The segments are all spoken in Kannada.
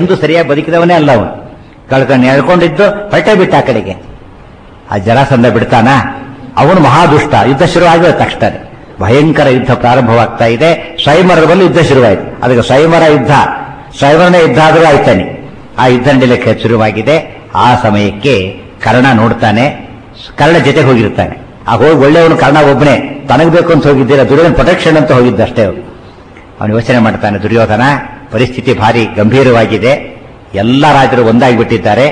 ಎಂದು ಸರಿಯಾಗಿ ಬದುಕಿದವನೇ ಅಲ್ಲ ಅವನು ಕಳ್ಕೊಂಡು ಎಳ್ಕೊಂಡಿದ್ದು ಹೊರಟೆ ಬಿಟ್ಟ ಆ ಕಡೆಗೆ ಆ ಜರಾಸಂಧ ಬಿಡ್ತಾನ ಅವನು ಮಹಾದುಷ್ಟ ಯುದ್ಧ ಶುರುವಾಗಿದ ತಕ್ಷಣ ಭಯಂಕರ ಯುದ್ಧ ಪ್ರಾರಂಭವಾಗ್ತಾ ಇದೆ ಸ್ವಯಂವರದಲ್ಲಿ ಯುದ್ಧ ಶುರುವಾಯಿತು ಅದಕ್ಕೆ ಸ್ವಯಂವರ ಯುದ್ಧ ಸ್ವಯಂವರನ ಯುದ್ಧ ಆದರೂ ಆಯ್ತಾನೆ ಆ ಯುದ್ಧ ನಡೀಲಿಕ್ಕೆ ಶುರುವಾಗಿದೆ ಆ ಸಮಯಕ್ಕೆ ಕರ್ಣ ನೋಡ್ತಾನೆ ಕರ್ಣ ಜೊತೆ ಹೋಗಿರ್ತಾನೆ ಆ ಹೋಗಿ ಒಳ್ಳೆಯವನು ಕರ್ಣ ಒಬ್ಬನೇ ತನಗ್ ಬೇಕು ಅಂತ ಹೋಗಿದ್ದೀರ ದುರ್ಯೋಧನ ಪ್ರೊಟೆಕ್ಷನ್ ಅಂತ ಹೋಗಿದ್ದಷ್ಟೇ ಅವನು ಅವನು ಯೋಚನೆ ಮಾಡ್ತಾನೆ ದುರ್ಯೋಧನ ಪರಿಸ್ಥಿತಿ ಭಾರಿ ಗಂಭೀರವಾಗಿದೆ ಎಲ್ಲ ರಾಜರು ಒಂದಾಗಿಬಿಟ್ಟಿದ್ದಾರೆ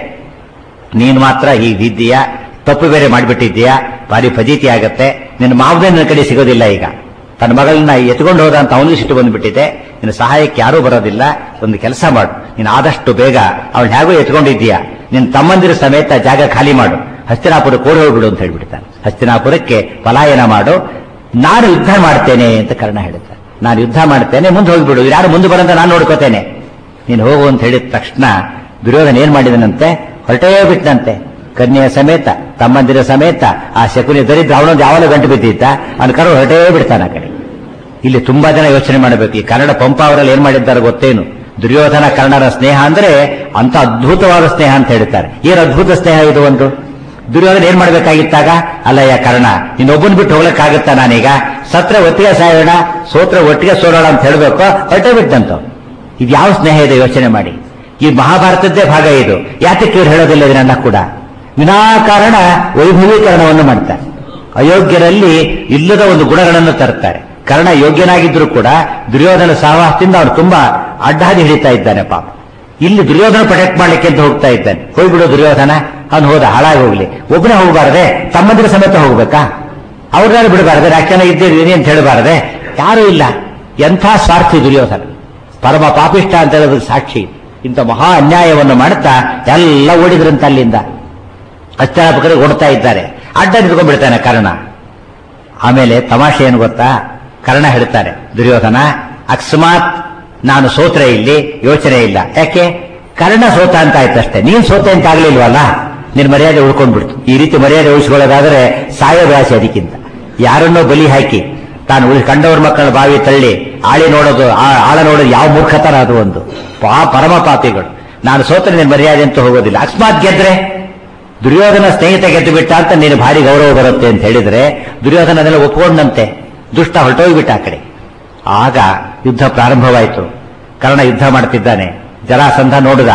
ನೀನು ಮಾತ್ರ ಹೀಗಿದ್ದೀಯಾ ತಪ್ಪು ಬೇರೆ ಮಾಡಿಬಿಟ್ಟಿದ್ದೀಯಾ ಭಾರಿ ಫಜೀತಿ ಆಗತ್ತೆ ನಿನ್ನ ಮಾವದೇ ನನ್ನ ಕಡೆ ಸಿಗೋದಿಲ್ಲ ಈಗ ತನ್ನ ಮಗಳನ್ನ ಎತ್ಕೊಂಡು ಹೋದ ಅಂತ ಅವನಿಗೆ ಸಿಟ್ಟು ಬಂದ್ಬಿಟ್ಟಿದೆ ನಿನ್ನ ಸಹಾಯಕ್ಕೆ ಯಾರೂ ಬರೋದಿಲ್ಲ ಒಂದು ಕೆಲಸ ಮಾಡು ನೀನು ಆದಷ್ಟು ಬೇಗ ಅವಳು ಹೇಗೋ ಎತ್ಕೊಂಡಿದ್ದೀಯಾ ನಿನ್ನ ತಮ್ಮಂದಿರ ಸಮೇತ ಜಾಗ ಖಾಲಿ ಮಾಡು ಹಸ್ತಿನಾಪುರ ಕೋಡಿ ಹೋಗ್ಬಿಡು ಅಂತ ಹೇಳ್ಬಿಡ್ತಾನೆ ಹಸ್ತಿನಾಪುರಕ್ಕೆ ಪಲಾಯನ ಮಾಡು ನಾನು ಯುದ್ಧ ಮಾಡ್ತೇನೆ ಅಂತ ಕರ್ಣ ಹೇಳ್ತಾನೆ ನಾನು ಯುದ್ಧ ಮಾಡ್ತೇನೆ ಮುಂದೆ ಹೋಗ್ಬಿಡು ಯಾರು ಮುಂದೆ ಬರಂತ ನಾನು ನೋಡ್ಕೋತೇನೆ ನೀನು ಹೋಗು ಅಂತ ಹೇಳಿದ ತಕ್ಷಣ ದುರ್ಯೋಧನ ಏನ್ ಮಾಡಿದನಂತೆ ಹೊರಟೇ ಬಿಟ್ಟನಂತೆ ಕನ್ಯೆಯ ಸಮೇತ ತಮ್ಮಂದಿರ ಸಮೇತ ಆ ಶಕುನಿ ದರಿದ್ರ ಅವನೊಂದು ಯಾವಾಗಲೂ ಗಂಟು ಬಿದ್ದಿದ್ದ ಅವನ ಕರು ಹೊರಟೇ ಬಿಡ್ತಾನ ಆ ಕಡೆ ಇಲ್ಲಿ ತುಂಬಾ ಜನ ಯೋಚನೆ ಮಾಡಬೇಕು ಈ ಕನ್ನಡ ಪಂಪ ಅವರಲ್ಲಿ ಏನ್ ಮಾಡಿದ್ದಾರೆ ಗೊತ್ತೇನು ದುರ್ಯೋಧನ ಕರ್ಣರ ಸ್ನೇಹ ಅಂದ್ರೆ ಅಂತ ಅದ್ಭುತವಾದ ಸ್ನೇಹ ಅಂತ ಹೇಳ್ತಾರೆ ಏನ್ ಅದ್ಭುತ ಸ್ನೇಹ ಇದು ಒಂದು ದುರ್ಯೋಧನ ಏನ್ ಮಾಡ್ಬೇಕಾಗಿತ್ತಾಗ ಅಲ್ಲಯ್ಯ ಕರ್ಣ ಇನ್ನೊಬ್ಬನ್ ಬಿಟ್ಟು ಹೋಗ್ಲಿಕ್ಕಾಗುತ್ತಾ ನಾನೀಗ ಸತ್ರ ಒಟ್ಟಿಗೆ ಸಾಯೋಣ ಸೋತ್ರ ಒಟ್ಟಿಗೆ ಸೋರೋಣ ಅಂತ ಹೇಳ್ಬೇಕು ಹೊರಟೇ ಬಿಟ್ಟಂತ ಇದು ಯಾವ ಸ್ನೇಹ ಇದೆ ಯೋಚನೆ ಮಾಡಿ ಈ ಮಹಾಭಾರತದ್ದೇ ಭಾಗ ಇದು ಯಾತಕ್ಕೆ ಇವ್ರು ಹೇಳೋದಿಲ್ಲ ಇದನ್ನ ಕೂಡ ವಿನಾಕಾರಣ ವೈಭವೀಕರಣವನ್ನು ಮಾಡ್ತಾರೆ ಅಯೋಗ್ಯರಲ್ಲಿ ಇಲ್ಲದ ಒಂದು ಗುಣಗಳನ್ನು ತರ್ತಾರೆ ಕರ್ಣ ಯೋಗ್ಯನಾಗಿದ್ರು ಕೂಡ ದುರ್ಯೋಧನ ಸಹವಾಸದಿಂದ ಅವನು ತುಂಬಾ ಅಡ್ಡಾದಿ ಹಿಡಿತಾ ಇದ್ದಾನೆ ಪಾಪ ಇಲ್ಲಿ ದುರ್ಯೋಧನ ಪ್ರೊಟೆಕ್ಟ್ ಮಾಡ್ಲಿಕ್ಕೆ ಅಂತ ಹೋಗ್ತಾ ಇದ್ದಾನೆ ಹೋಗ್ಬಿಡು ದುರ್ಯೋಧನ ಅವನು ಹೋದ ಹಾಳಾಗಿ ಹೋಗ್ಲಿ ಒಬ್ಬನೇ ಹೋಗಬಾರದೆ ತಮ್ಮಂದಿರ ಸಮೇತ ಹೋಗ್ಬೇಕಾ ಅವ್ರನ್ನ ಬಿಡಬಾರದೆ ಯಾಕೆನ ಇದ್ದೇನೆ ಅಂತ ಹೇಳಬಾರದೆ ಯಾರೂ ಇಲ್ಲ ಎಂಥ ಸ್ವಾರ್ಥಿ ದುರ್ಯೋಧನ ಪರಮ ಪಾಪಿಷ್ಟ ಅಂತ ಹೇಳೋದಕ್ಕೆ ಸಾಕ್ಷಿ ಇಂಥ ಮಹಾ ಅನ್ಯಾಯವನ್ನು ಮಾಡ್ತಾ ಎಲ್ಲ ಓಡಿದ್ರಂತ ಅಲ್ಲಿಂದ ಅಷ್ಟಾಪಕರಿಗೆ ಓಡ್ತಾ ಇದ್ದಾರೆ ಅಡ್ಡ ನಿಂತ್ಕೊಂಡ್ಬಿಡ್ತಾನೆ ಕರ್ಣ ಆಮೇಲೆ ತಮಾಷೆ ಏನು ಗೊತ್ತಾ ಕರ್ಣ ಹೇಳ್ತಾರೆ ದುರ್ಯೋಧನ ಅಕಸ್ಮಾತ್ ನಾನು ಸೋತ್ರೆ ಇಲ್ಲಿ ಯೋಚನೆ ಇಲ್ಲ ಯಾಕೆ ಕರ್ಣ ಸೋತ ಅಂತ ಆಯ್ತಷ್ಟೇ ನೀನ್ ಸೋತೆ ಅಂತ ಆಗ್ಲಿಲ್ವಲ್ಲ ನಿನ್ ಮರ್ಯಾದೆ ಉಳ್ಕೊಂಡ್ಬಿಡ್ತು ಈ ರೀತಿ ಮರ್ಯಾದೆ ಉಳಿಸ್ಕೊಳ್ಳೋದಾದ್ರೆ ಸಾಯೋದು ಆಸೆ ಅದಕ್ಕಿಂತ ಯಾರನ್ನೋ ಬಲಿ ಹಾಕಿ ತಾನು ಉಳಿ ಕಂಡವ್ರ ಮಕ್ಕಳ ಬಾವಿ ತಳ್ಳಿ ಆಳಿ ನೋಡೋದು ಆ- ಆಳ ನೋಡೋದು ಯಾವ ಮೂರ್ಖತರ ಅದು ಒಂದು ಪಾ ಪರಮ ಪಾಪಿಗಳು ನಾನು ಸೋತ್ರೆ ನಿನ್ ಮರ್ಯಾದೆ ಅಂತ ಹೋಗೋದಿಲ್ಲ ಅಕಸ್ಮಾತ್ ಗೆದ್ರೆ ದುರ್ಯೋಧನ ಸ್ನೇಹಿತ ಗೆದ್ದು ಬಿಟ್ಟ ಅಂತ ನೀನು ಭಾರಿ ಗೌರವ ಬರುತ್ತೆ ಅಂತ ಹೇಳಿದ್ರೆ ದುರ್ಯೋಧನ ಅದೆಲ್ಲ ಒಪ್ಕೊಂಡಂತೆ ದುಷ್ಟ ಹೊರಟೋಗ್ಬಿಟ್ಟ ಆ ಕಡೆ ಆಗ ಯುದ್ಧ ಪ್ರಾರಂಭವಾಯಿತು ಕರ್ಣ ಯುದ್ಧ ಮಾಡ್ತಿದ್ದಾನೆ ಜರಾಸಂಧ ನೋಡಿದ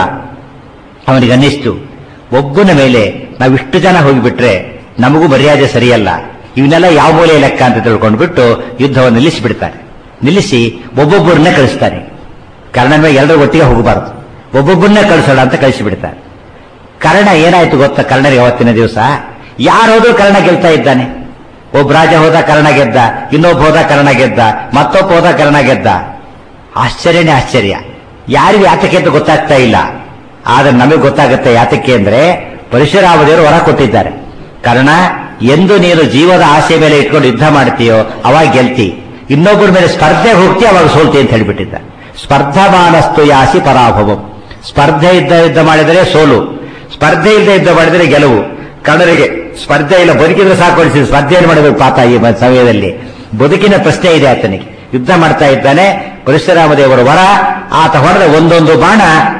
ಅವನಿಗೆ ಅನ್ನಿಸ್ತು ಒಬ್ಬನ ಮೇಲೆ ನಾವಿಷ್ಟು ಜನ ಹೋಗಿಬಿಟ್ರೆ ನಮಗೂ ಮರ್ಯಾದೆ ಸರಿಯಲ್ಲ ಇವನ್ನೆಲ್ಲ ಯಾವ ಮೂಲೆ ಲೆಕ್ಕ ಅಂತ ತಿಳ್ಕೊಂಡ್ಬಿಟ್ಟು ಯುದ್ಧವನ್ನು ನಿಲ್ಲಿಸಿಬಿಡ್ತಾರೆ ನಿಲ್ಲಿಸಿ ಒಬ್ಬೊಬ್ಬರನ್ನೇ ಕಳಿಸ್ತಾನೆ ಕರ್ಣನ ಮೇಲೆ ಎಲ್ಲರೂ ಒಟ್ಟಿಗೆ ಹೋಗಬಾರದು ಒಬ್ಬೊಬ್ಬರನ್ನೇ ಕಳಿಸೋಣ ಅಂತ ಕಳಿಸಿಬಿಡ್ತಾರೆ ಕರ್ಣ ಏನಾಯ್ತು ಗೊತ್ತಾ ಕರ್ಣರಿಗೆ ಅವತ್ತಿನ ದಿವಸ ಯಾರು ಹೋದ್ರು ಕರ್ಣ ಗೆಲ್ತಾ ಇದ್ದಾನೆ ಒಬ್ಬ ರಾಜ ಹೋದ ಕರ್ಣ ಗೆದ್ದ ಇನ್ನೊಬ್ಬ ಹೋದ ಕರ್ಣ ಗೆದ್ದ ಮತ್ತೊಬ್ಬ ಹೋದ ಕರ್ಣ ಗೆದ್ದ ಆಶ್ಚರ್ಯನೇ ಆಶ್ಚರ್ಯ ಯಾರಿಗೂ ಯಾತಕ್ಕೆ ಅಂತ ಗೊತ್ತಾಗ್ತಾ ಇಲ್ಲ ಆದ್ರೆ ನಮಗೆ ಗೊತ್ತಾಗುತ್ತೆ ಯಾತಕ್ಕೆ ಅಂದ್ರೆ ಪರಶುರಾಮದೇವರು ಹೊರ ಕೊಟ್ಟಿದ್ದಾರೆ ಕರ್ಣ ಎಂದು ನೀನು ಜೀವದ ಆಸೆ ಮೇಲೆ ಇಟ್ಕೊಂಡು ಯುದ್ಧ ಮಾಡ್ತೀಯೋ ಅವಾಗ ಗೆಲ್ತಿ ಇನ್ನೊಬ್ಬರ ಮೇಲೆ ಸ್ಪರ್ಧೆ ಹೋಗ್ತಿ ಅವಾಗ ಸೋಲ್ತಿ ಅಂತ ಹೇಳಿಬಿಟ್ಟಿದ್ದ ಸ್ಪರ್ಧಮಾನಸ್ತು ಯಾಸಿ ಪರಾಭವಂ ಸ್ಪರ್ಧೆ ಇದ್ದ ಯುದ್ಧ ಮಾಡಿದರೆ ಸೋಲು ಸ್ಪರ್ಧೆ ಇಲ್ಲದೆ ಯುದ್ಧ ಮಾಡಿದರೆ ಗೆಲುವು ಕನ್ನಡರಿಗೆ ಸ್ಪರ್ಧೆ ಇಲ್ಲ ಬದುಕಿದ್ರೆ ಸಾಕು ಅನಿಸಿದ್ರು ಸ್ಪರ್ಧೆ ಏನು ಮಾಡಬೇಕು ಪಾತ ಈ ಮ- ಸಮಯದಲ್ಲಿ ಬದುಕಿನ ಪ್ರಶ್ನೆ ಇದೆ ಆತನಿಗೆ ಯುದ್ಧ ಮಾಡ್ತಾ ಇದ್ದಾನೆ ಪರಶುರಾಮ ದೇವರ ವರ ಆತ ಹೊಡೆದ ಒಂದೊಂದು ಬಾಣ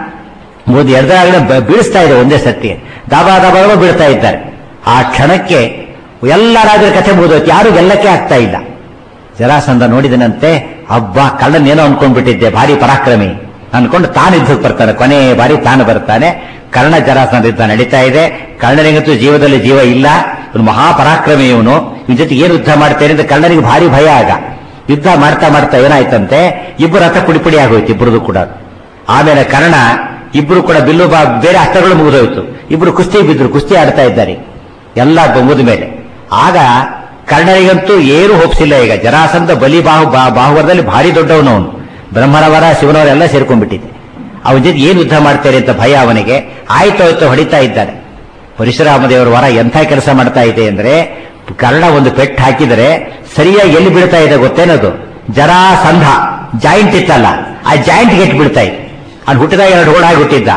ಮೂದು ಎಡದಾಗಲೇ ಬೀಳಿಸ್ತಾ ಇದೆ ಒಂದೇ ಸತ್ಯ ದಾಬಾ ದಾಬಾ ಬೀಳ್ತಾ ಇದ್ದಾರೆ ಆ ಕ್ಷಣಕ್ಕೆ ಎಲ್ಲ ರಾಜರ ಕಥೆ ಮುಗಿದೋಯ್ತು ಯಾರು ಗೆಲ್ಲಕ್ಕೆ ಆಗ್ತಾ ಇಲ್ಲ ಜರಾಸಂಧ ನೋಡಿದನಂತೆ ಹಬ್ಬ ಕಳ್ಳನ್ ಏನೋ ಅನ್ಕೊಂಡ್ಬಿಟ್ಟಿದ್ದೆ ಭಾರಿ ಪರಾಕ್ರಮಿ ಅನ್ಕೊಂಡು ತಾನು ಯುದ್ಧಕ್ಕೆ ಬರ್ತಾನೆ ಕೊನೆ ಬಾರಿ ತಾನು ಬರ್ತಾನೆ ಕರ್ಣ ಜರಾಸಂಧ ಯುದ್ಧ ನಡೀತಾ ಇದೆ ಕರ್ಣನಿಗಂತೂ ಜೀವದಲ್ಲಿ ಜೀವ ಇಲ್ಲ ಇವನು ಮಹಾಪರಾಕ್ರಮಿ ಇವನು ಇವನ ಜೊತೆ ಏನು ಯುದ್ಧ ಮಾಡ್ತೇನೆ ಅಂತ ಕರ್ಣನಿಗೆ ಭಾರಿ ಭಯ ಆಗ ಯುದ್ಧ ಮಾಡ್ತಾ ಮಾಡ್ತಾ ಏನಾಯ್ತಂತೆ ಇಬ್ಬರು ರಥ ಪುಡಿ ಪುಡಿ ಆಗೋಯ್ತು ಇಬ್ಬರದು ಕೂಡ ಆಮೇಲೆ ಕರ್ಣ ಇಬ್ರು ಕೂಡ ಬಿಲ್ಲು ಬಾ ಬೇರೆ ಅಸ್ತ್ರಗಳು ಮುಗಿದೋಯ್ತು ಇಬ್ರು ಕುಸ್ತಿ ಬಿದ್ರು ಕುಸ್ತಿ ಆಡ್ತಾ ಇದ್ದಾರೆ ಎಲ್ಲ ಮುಗಿದ ಮೇಲೆ ಆಗ ಕರ್ಣನಿಗಂತೂ ಏನು ಹೋಪ್ಸಿಲ್ಲ ಈಗ ಜರಾಸಂಧ ಬಲಿ ಬಾಹು ಬಾ- ಬಾಹುವರದಲ್ಲಿ ಭಾರಿ ದೊಡ್ಡವನು ಅವನು ಬ್ರಹ್ಮನವರ ಶಿವನವರ ಎಲ್ಲ ಸೇರ್ಕೊಂಡ್ಬಿಟ್ಟಿದೆ ಅವನ ಜೊತೆ ಏನು ಯುದ್ಧ ಮಾಡ್ತಾರೆ ಅಂತ ಭಯ ಅವನಿಗೆ ಆಯ್ತು ಆಯ್ತು ಹೊಡಿತಾ ಇದ್ದಾನೆ ಪರಶುರಾಮ ದೇವರ ವರ ಎಂಥ ಕೆಲಸ ಮಾಡ್ತಾ ಇದೆ ಅಂದ್ರೆ ಕರ್ಣ ಒಂದು ಪೆಟ್ಟು ಹಾಕಿದರೆ ಸರಿಯಾಗಿ ಎಲ್ಲಿ ಬೀಳ್ತಾ ಇದೆ ಗೊತ್ತೇನದು ಜರಾಸಂಧ ಜಾಯಿಂಟ್ ಇತ್ತಲ್ಲ ಆ ಜಾಯಿಂಟ್ ಗೆಟ್ ಬೀಳ್ತಾ ಇದೆ ಅವ್ನು ಹುಟ್ಟಿದಾಗ ಎರಡು ಹೋಳಾಗಿ ಹುಟ್ಟಿದ್ದ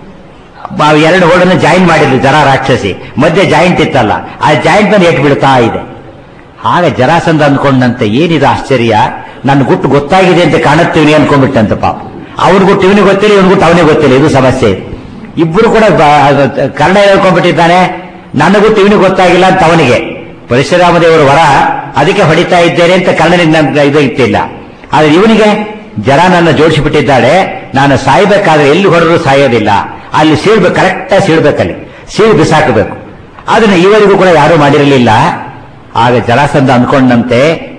ಆ ಎರಡು ಹೋಳನ್ನು ಜಾಯಿನ್ ಮಾಡಿದ್ಲು ಜರ ರಾಕ್ಷಸಿ ಮಧ್ಯೆ ಜಾಯಿಂಟ್ ಇತ್ತಲ್ಲ ಆ ಜಾಯಿಂಟ್ ಮೇಲೆ ಎಟ್ ಬೀಳ್ತಾ ಇದೆ ಆಗ ಜರಾಸಂಧ ಅಂದ್ಕೊಂಡಂತೆ ಏನಿದು ಆಶ್ಚರ್ಯ ನನ್ನ ಗುಟ್ಟು ಗೊತ್ತಾಗಿದೆ ಅಂತ ಕಾಣುತ್ತೀವಿ ಅನ್ಕೊಂಡ್ಬಿಟ್ಟಂತ ಪಾಪ ಅವ್ನಿಗೂ ಇವನಿಗೆ ಗೊತ್ತಿಲ್ಲ ಇವನಿಗೂ ಅವನಿಗೆ ಗೊತ್ತಿಲ್ಲ ಇದು ಸಮಸ್ಯೆ ಇದೆ ಇಬ್ಬರು ಕೂಡ ಬ- ಕನ್ನಡ ಹೇಳ್ಕೊಂಡ್ಬಿಟ್ಟಿದ್ದಾನೆ ನನಗೂ ಇವನಿಗೆ ಗೊತ್ತಾಗಿಲ್ಲ ಅಂತ ಅವನಿಗೆ ಪರಶುರಾಮ ದೇವರ ವರ ಅದಕ್ಕೆ ಹೊಡಿತಾ ಇದ್ದೇನೆ ಅಂತ ಕನ್ನಡಿಗೆ ನನ್ಗೆ ಇದು ಇತ್ತಿಲ್ಲ ಆದ್ರೆ ಇವನಿಗೆ ಜನ ನನ್ನ ಜೋಡಿಸಿಬಿಟ್ಟಿದ್ದಾಳೆ ನಾನು ಸಾಯ್ಬೇಕಾದ್ರೆ ಎಲ್ಲಿ ಹೊಡೆದ್ರು ಸಾಯೋದಿಲ್ಲ ಅಲ್ಲಿ ಸೀಳ್ಬೇಕು ಕರೆಕ್ಟಾಗಿ ಸೀಳ್ಬೇಕಲ್ಲಿ ಸೀಳು ಬಿಸಾಕಬೇಕು ಅದನ್ನ ಇವರಿಗೂ ಕೂಡ ಯಾರೂ ಮಾಡಿರಲಿಲ್ಲ ಆಗ ಜಲಾಸಂಧ ಅಂದ್ಕೊಂಡಂತೆ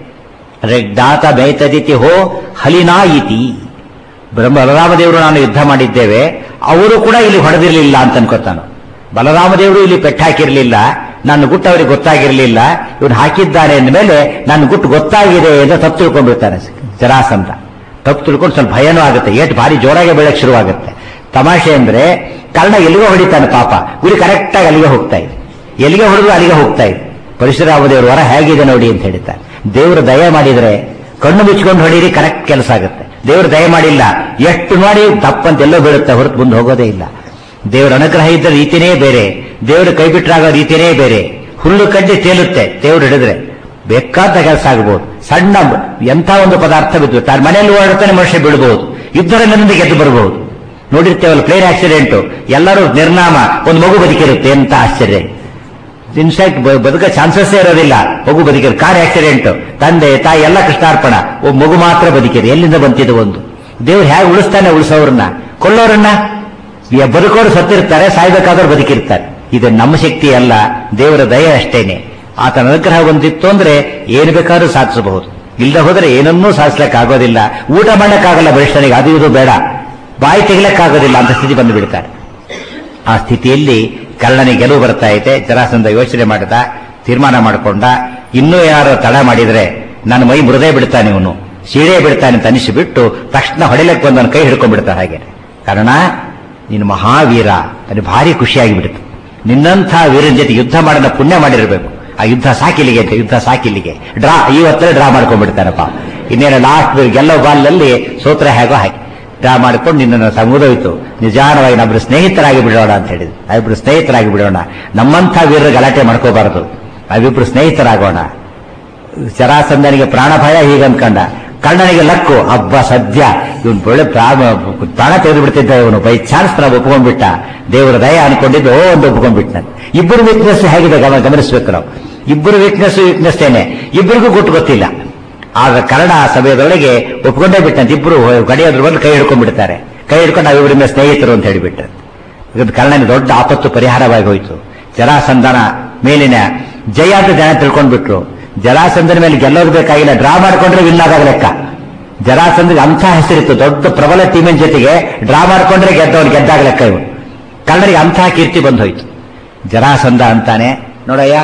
ರೆಗ್ದಾತ ಮೇತದಿತಿ ಹೋ ಹಲಿನಾ ಇತಿ ಬ್ರಹ್ಮ ಬಲರಾಮದೇವರು ನಾನು ಯುದ್ಧ ಮಾಡಿದ್ದೇವೆ ಅವರು ಕೂಡ ಇಲ್ಲಿ ಹೊಡೆದಿರಲಿಲ್ಲ ಅಂತ ಅನ್ಕೋತಾನು ಬಲರಾಮದೇವರು ಇಲ್ಲಿ ಪೆಟ್ಟಾಕಿರಲಿಲ್ಲ ನನ್ನ ಗುಟ್ಟು ಅವರಿಗೆ ಗೊತ್ತಾಗಿರಲಿಲ್ಲ ಇವನು ಹಾಕಿದ್ದಾನೆ ಅಂದಮೇಲೆ ನನ್ನ ಗುಟ್ಟು ಗೊತ್ತಾಗಿದೆ ಅಂತ ತಪ್ಪು ತಿಳ್ಕೊಂಡ್ಬಿಡ್ತಾನೆ ಜರಾಸಂಧ ತಪ್ಪು ತಿಳ್ಕೊಂಡು ಸ್ವಲ್ಪ ಭಯನೂ ಆಗುತ್ತೆ ಏಟ್ ಭಾರಿ ಜೋರಾಗಿ ಬೆಳಕ್ ಶುರುವಾಗುತ್ತೆ ತಮಾಷೆ ಅಂದ್ರೆ ಕರ್ಣ ಎಲ್ಲಿಗೋ ಹೊಡಿತಾನೆ ಪಾಪ ಗುರಿ ಕರೆಕ್ಟಾಗಿ ಅಲ್ಲಿಗೆ ಹೋಗ್ತಾ ಇದೆ ಎಲ್ಲಿಗೆ ಹೊಡೆದ್ರು ಅಲ್ಲಿಗೆ ಹೋಗ್ತಾ ಇದೆ ಪರಶುರಾಮ ದೇವರು ವರ ಹೇಗಿದೆ ನೋಡಿ ಅಂತ ಹೇಳ್ತಾರೆ ದೇವರು ದಯ ಮಾಡಿದ್ರೆ ಕಣ್ಣು ಮುಚ್ಕೊಂಡು ಹೊಡೀರಿ ಕರೆಕ್ಟ್ ಕೆಲಸ ಆಗುತ್ತೆ ದೇವರು ದಯ ಮಾಡಿಲ್ಲ ಎಷ್ಟು ಮಾಡಿ ತಪ್ಪಂತ ಎಲ್ಲೋ ಬೀಳುತ್ತೆ ಹೊರತು ಮುಂದೆ ಹೋಗೋದೇ ಇಲ್ಲ ದೇವರ ಅನುಗ್ರಹ ಇದ್ದ ರೀತಿನೇ ಬೇರೆ ದೇವರು ಕೈ ಬಿಟ್ಟರಾಗೋ ರೀತಿನೇ ಬೇರೆ ಹುಲ್ಲು ಕಡ್ಡಿ ತೇಲುತ್ತೆ ದೇವರು ಹಿಡಿದ್ರೆ ಬೇಕಾದ ಕೆಲಸ ಆಗಬಹುದು ಸಣ್ಣ ಎಂಥ ಒಂದು ಪದಾರ್ಥ ಬಿದ್ದು ತಾನು ಮನೆಯಲ್ಲಿ ಓಡಾಡ್ತಾನೆ ಮನುಷ್ಯ ಬೀಳಬಹುದು ಯುದ್ಧರಂಗದಿಂದ ಗೆದ್ದು ಬರಬಹುದು ನೋಡಿರ್ತೇವಲ್ಲ ಪ್ಲೇನ್ ಆಕ್ಸಿಡೆಂಟ್ ಎಲ್ಲರೂ ನಿರ್ನಾಮ ಒಂದು ಮಗು ಬದುಕಿರುತ್ತೆ ಎಂತ ಆಶ್ಚರ್ಯ ಇನ್ಫ್ಯಾಕ್ಟ್ ಬದುಕ ಚಾನ್ಸಸ್ ಇರೋದಿಲ್ಲ ಮಗು ಬದುಕಿರು ಕಾರ್ ಆಕ್ಸಿಡೆಂಟ್ ತಂದೆ ತಾಯಿ ಎಲ್ಲ ಕೃಷ್ಣಾರ್ಪಣ ಒಬ್ಬ ಮಗು ಮಾತ್ರ ಬದುಕಿರಿ ಎಲ್ಲಿಂದ ಬಂತಿದ್ದು ಒಂದು ದೇವ್ರು ಹೇಗೆ ಉಳಿಸ್ತಾನೆ ಉಳಿಸೋರನ್ನ ಕೊಲ್ಲೋರನ್ನ ಯ- ಬದುಕೋರು ಸತ್ತಿರ್ತಾರೆ ಸಾಯ್ಬೇಕಾದ್ರೂ ಬದುಕಿರ್ತಾರೆ ಇದು ನಮ್ಮ ಶಕ್ತಿ ಅಲ್ಲ ದೇವರ ದಯ ಅಷ್ಟೇನೆ ಆತನ ಅನುಗ್ರಹ ಬಂದಿತ್ತು ಅಂದ್ರೆ ಏನು ಬೇಕಾದ್ರೂ ಸಾಧಿಸಬಹುದು ಇಲ್ಲದೆ ಹೋದ್ರೆ ಏನನ್ನೂ ಸಾಧಿಸ್ಲಿಕ್ಕೆ ಆಗೋದಿಲ್ಲ ಊಟ ಮಾಡಕ್ಕಾಗಲ್ಲ ಬರಿಷ್ಠನಿಗೆ ಅದು ಇದು ಬೇಡ ಬಾಯಿ ತೆಗಿಲಕ್ಕಾಗೋದಿಲ್ಲ ಅಂತ ಸ್ಥಿತಿ ಬಂದು ಬಿಡ್ತಾರೆ ಆ ಸ್ಥಿತಿಯಲ್ಲಿ ಕರ್ಣನಿಗೆ ಗೆಲುವು ಬರ್ತಾ ಇದೆ ಜರಾಸಂಧ ಯೋಚನೆ ಮಾಡಿದ ತೀರ್ಮಾನ ಮಾಡಿಕೊಂಡ ಇನ್ನೂ ಯಾರು ತಡ ಮಾಡಿದ್ರೆ ನನ್ನ ಮೈ ಮೃದೇ ಬಿಡ್ತಾನೆ ಇವನು ಸೀಳೆ ಬಿಡ್ತಾನೆ ಅಂತ ಅನಿಸಿಬಿಟ್ಟು ತಕ್ಷಣ ಹೊಡಿಲಕ್ಕೆ ಬಂದವನ ಕೈ ಹಿಡ್ಕೊಂಡ್ಬಿಡ್ತಾನೆ ಹಾಗೆ ಕಾರಣ ನೀನು ಮಹಾವೀರ ಅದು ಭಾರಿ ಖುಷಿಯಾಗಿ ಬಿಡ್ತು ನಿನ್ನಂಥ ವೀರನ ಜೊತೆ ಯುದ್ಧ ಮಾಡೋಣ ಪುಣ್ಯ ಮಾಡಿರಬೇಕು ಆ ಯುದ್ಧ ಸಾಕಿಲಿಗೆ ಅಂತ ಯುದ್ಧ ಸಾಕಿಲಿಗೆ ಡ್ರಾ ಇವತ್ತೇ ಡ್ರಾ ಮಾಡ್ಕೊಂಡ್ಬಿಡ್ತಾನಪ್ಪ ಇನ್ನೇನು ಲಾಸ್ಟ್ ಗೆಲ್ಲೋ ಬಾಲ್ನಲ್ಲಿ ಸೋತ್ರ ಹೇಗೋ ಹಾಕಿ ಡ್ರಾ ಮಾಡ್ಕೊಂಡು ನಿನ್ನನ್ನು ಸಮುದೋಯ್ತು ನಿಜಾನವಾಗಿ ನಮ್ಮರು ಸ್ನೇಹಿತರಾಗಿ ಬಿಡೋಣ ಅಂತ ಹೇಳಿದ್ರು ನಾವಿಬ್ರು ಸ್ನೇಹಿತರಾಗಿ ಬಿಡೋಣ ನಮ್ಮಂಥ ವೀರರು ಗಲಾಟೆ ಮಾಡ್ಕೋಬಾರದು ನಾವಿಬ್ರು ಸ್ನೇಹಿತರಾಗೋಣ ಜರಾಸಂಧನಿಗೆ ಪ್ರಾಣ ಭಯ ಹೀಗೆ ಅನ್ಕೊಂಡ ಕಣ್ಣನಿಗೆ ಲಕ್ಕು ಹಬ್ಬ ಸದ್ಯ ಇವನು ಒಳ್ಳೆ ಪ್ರಾಣ ಪ್ರಾಣ ತೆಗೆದು ಬಿಡ್ತಿದ್ದ ಇವನು ಬೈ ಚಾನ್ಸ್ ನಾವು ಒಪ್ಕೊಂಡ್ಬಿಟ್ಟ ದೇವರ ದಯ ಅನ್ಕೊಂಡಿದ್ದು ಓ ಒಂದು ಒಪ್ಕೊಂಡ್ಬಿಟ್ಟ ಇಬ್ಬರು ವೀಕ್ನೆಸ್ ಹೇಗಿದೆ ಗಮ ಗಮನಿಸಬೇಕು ನಾವು ಇಬ್ಬರು ವೀಕ್ನೆಸ್ ವೀಕ್ನೆಸ್ ಏನೆ ಇಬ್ಬರಿಗೂ ಗುಟ್ಟು ಗೊತ್ತಿಲ್ಲ ಆಗ ಕನ್ನಡ ಆ ಸಮಯದೊಳಗೆ ಒಪ್ಕೊಂಡೇ ಬಿಟ್ಟಂತೆ ಇಬ್ಬರು ಗಡಿಯೋದ್ರ ಬಂದು ಕೈ ಹಿಡ್ಕೊಂಡ್ಬಿಡ್ತಾರೆ ಕೈ ಹಿಡ್ಕೊಂಡು ನಾವಿಬ್ಬರಿಂದ ಸ್ನೇಹಿತರು ಅಂತ ಹೇಳಿಬಿಟ್ಟ ಇದು ಕರ್ಣನ ದೊಡ್ಡ ಆಪತ್ತು ಪರಿಹಾರವಾಗಿ ಹೋಯಿತು ಜರಾಸಂಧನ ಮೇಲಿನ ಜಯ ಅಂತ ಜನ ತಿಳ್ಕೊಂಡ್ಬಿಟ್ರು ಜರಾಸಂಧನ ಮೇಲೆ ಗೆಲ್ಲೋದು ಬೇಕಾಗಿಲ್ಲ ಡ್ರಾ ಮಾಡ್ಕೊಂಡ್ರೆ ವಿನ್ ಆದಾಗ ಲೆಕ್ಕ ಜರಾಸಂಧಗೆ ಅಂಥ ಹೆಸರಿತ್ತು ದೊಡ್ಡ ಪ್ರಬಲ ಟೀಮಿನ ಜೊತೆಗೆ ಡ್ರಾ ಮಾಡ್ಕೊಂಡ್ರೆ ಗೆದ್ದವನು ಗೆದ್ದಾಗ ಲೆಕ್ಕ ಇವು ಕನ್ನಡಿಗೆ ಅಂಥ ಕೀರ್ತಿ ಬಂದು ಹೋಯ್ತು ಜರಾಸಂಧ ಅಂತಾನೆ ನೋಡಯ್ಯ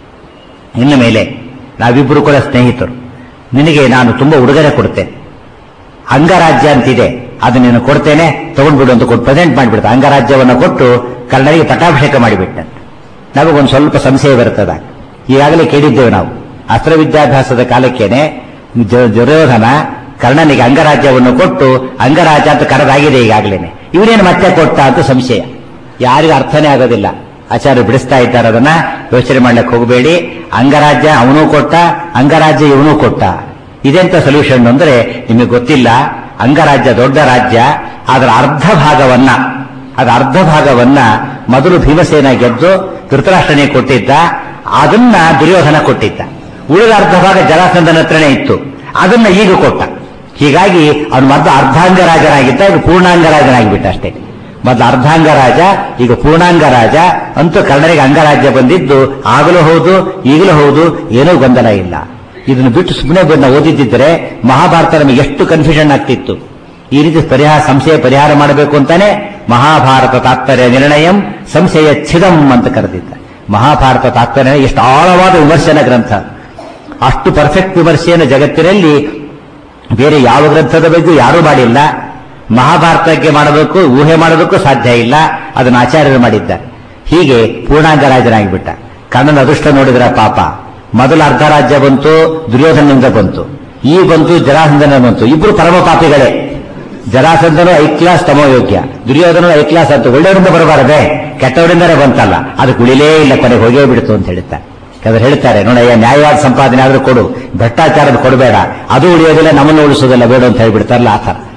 ಇನ್ನು ಮೇಲೆ ನಾವಿಬ್ಬರು ಕೂಡ ಸ್ನೇಹಿತರು ನಿನಗೆ ನಾನು ತುಂಬಾ ಉಡುಗೊರೆ ಕೊಡ್ತೇನೆ ಅಂಗರಾಜ್ಯ ಅಂತಿದೆ ಅದು ನೀನು ಕೊಡ್ತೇನೆ ತಗೊಂಡ್ಬಿಡು ಅಂತ ಕೊಟ್ಟು ಪ್ರೆಸೆಂಟ್ ಮಾಡಿಬಿಡ್ತ ಅಂಗರಾಜ್ಯವನ್ನು ಕೊಟ್ಟು ಕರ್ಣನಿಗೆ ಪಟ್ಟಾಭಿಷೇಕ ಮಾಡಿಬಿಟ್ಟ ನಮಗೊಂದು ಸ್ವಲ್ಪ ಸಂಶಯ ಬರ್ತದ ಈಗಾಗಲೇ ಕೇಳಿದ್ದೇವೆ ನಾವು ಅಸ್ತ್ರ ವಿದ್ಯಾಭ್ಯಾಸದ ಕಾಲಕ್ಕೇನೆ ಜ- ದುರ್ಯೋಧನ ಕರ್ಣನಿಗೆ ಅಂಗರಾಜ್ಯವನ್ನು ಕೊಟ್ಟು ಅಂಗರಾಜ್ಯ ಅಂತ ಕರೆದಾಗಿದೆ ಈಗಾಗಲೇ ಇವನೇನು ಮತ್ತೆ ಕೊಟ್ಟ ಅಂತ ಸಂಶಯ ಯಾರಿಗೂ ಅರ್ಥನೇ ಆಗೋದಿಲ್ಲ ಆಚಾರ್ಯರು ಬಿಡಿಸ್ತಾ ಇದ್ದಾರೆ ಅದನ್ನ ಯೋಚನೆ ಮಾಡ್ಲಿಕ್ಕೆ ಹೋಗಬೇಡಿ ಅಂಗರಾಜ್ಯ ಅವನು ಕೊಟ್ಟ ಅಂಗರಾಜ್ಯ ಇವನು ಕೊಟ್ಟ ಇದೆಂತ ಸೊಲ್ಯೂಷನ್ ಅಂದ್ರೆ ನಿಮಗೆ ಗೊತ್ತಿಲ್ಲ ಅಂಗರಾಜ್ಯ ದೊಡ್ಡ ರಾಜ್ಯ ಅದರ ಅರ್ಧ ಭಾಗವನ್ನ ಅದರ ಅರ್ಧ ಭಾಗವನ್ನ ಮೊದಲು ಭೀಮಸೇನ ಗೆದ್ದು ಧೃತರಾಷ್ಟ್ರನೇ ಕೊಟ್ಟಿದ್ದ ಅದನ್ನ ದುರ್ಯೋಧನ ಕೊಟ್ಟಿದ್ದ ಉಳಿದ ಅರ್ಧ ಭಾಗ ಜಲಾಸಂಧನ ಹತ್ರನೇ ಇತ್ತು ಅದನ್ನ ಈಗ ಕೊಟ್ಟ ಹೀಗಾಗಿ ಅವನು ಮೊದಲು ಅರ್ಧಾಂಗರಾಜನಾಗಿದ್ದ ಈಗ ಪೂರ್ಣಾಂಗರಾಜನಾಗಿಬಿಟ್ಟ ಅಷ್ಟೇ ಮೊದಲು ಅರ್ಧಾಂಗರಾಜ ಈಗ ಪೂರ್ಣಾಂಗರಾಜ ಅಂತೂ ಕನ್ನಡಿಗೆ ಅಂಗರಾಜ್ಯ ಬಂದಿದ್ದು ಆಗಲೂ ಹೌದು ಈಗಲೂ ಹೌದು ಏನೂ ಗೊಂದಲ ಇಲ್ಲ ಇದನ್ನು ಬಿಟ್ಟು ಸುಮ್ಮನೆ ಬಂದ ಓದಿದ್ದಿದ್ರೆ ಮಹಾಭಾರತ ನಮಗೆ ಎಷ್ಟು ಕನ್ಫ್ಯೂಷನ್ ಆಗ್ತಿತ್ತು ಈ ರೀತಿ ಪರಿಹಾರ ಸಂಶಯ ಪರಿಹಾರ ಮಾಡಬೇಕು ಅಂತಾನೆ ಮಹಾಭಾರತ ತಾತ್ಪರ್ಯ ನಿರ್ಣಯಂ ಸಂಶಯ ಛಿದಂ ಅಂತ ಕರೆದಿದ್ದ ಮಹಾಭಾರತ ತಾತ್ಪರ್ಯ ಎಷ್ಟು ಆಳವಾದ ವಿಮರ್ಶನ ಗ್ರಂಥ ಅಷ್ಟು ಪರ್ಫೆಕ್ಟ್ ವಿಮರ್ಶೆಯನ್ನು ಜಗತ್ತಿನಲ್ಲಿ ಬೇರೆ ಯಾವ ಗ್ರಂಥದ ಬಗ್ಗೆ ಯಾರೂ ಮಾಡಿಲ್ಲ ಮಹಾಭಾರತಕ್ಕೆ ಮಾಡಬೇಕು ಊಹೆ ಮಾಡೋದಕ್ಕೂ ಸಾಧ್ಯ ಇಲ್ಲ ಅದನ್ನು ಆಚಾರ್ಯರು ಮಾಡಿದ್ದಾರೆ ಹೀಗೆ ಪೂರ್ಣಾಂಗರಾಜನಾಗಿಬಿಟ್ಟ ಕಣ್ಣನ ಅದೃಷ್ಟ ನೋಡಿದ್ರ ಪಾಪ ಮೊದಲ ಅರ್ಧ ರಾಜ್ಯ ಬಂತು ದುರ್ಯೋಧನದಿಂದ ಬಂತು ಈ ಬಂತು ಜರಾಸಂಧನ ಬಂತು ಇಬ್ರು ಪರಮ ಪಾಪಿಗಳೇ ಜರಾಸಂಧನು ಐ ಕ್ಲಾಸ್ ತಮೋಯೋಗ್ಯ ದುರ್ಯೋಧನ ಐ ಕ್ಲಾಸ್ ಅಂತ ಒಳ್ಳೆಯವರಿಂದ ಬರಬಾರದೆ ಕೆಟ್ಟವರಿಂದಲೇ ಬಂತಲ್ಲ ಅದಕ್ಕೆ ಉಳಿಲೇ ಇಲ್ಲ ಕೊನೆಗೆ ಹೋಗೇ ಬಿಡ್ತು ಅಂತ ಹೇಳ್ತಾರೆ ಯಾಕಂದ್ರೆ ಹೇಳ್ತಾರೆ ನೋಡಯ್ಯ ನ್ಯಾಯವಾದ ಸಂಪಾದನೆ ಆದ್ರೂ ಕೊಡು ಭ್ರಷ್ಟಾಚಾರದ ಕೊಡಬೇಡ ಅದು ಉಳಿಯೋದಿಲ್ಲ ನಮ್ಮನ್ನು ಉಳಿಸೋದಿಲ್ಲ ಬೇಡ ಅಂತ ಹೇಳ್ಬಿಡ್ತಾರಲ್ಲ ಆ ಥರ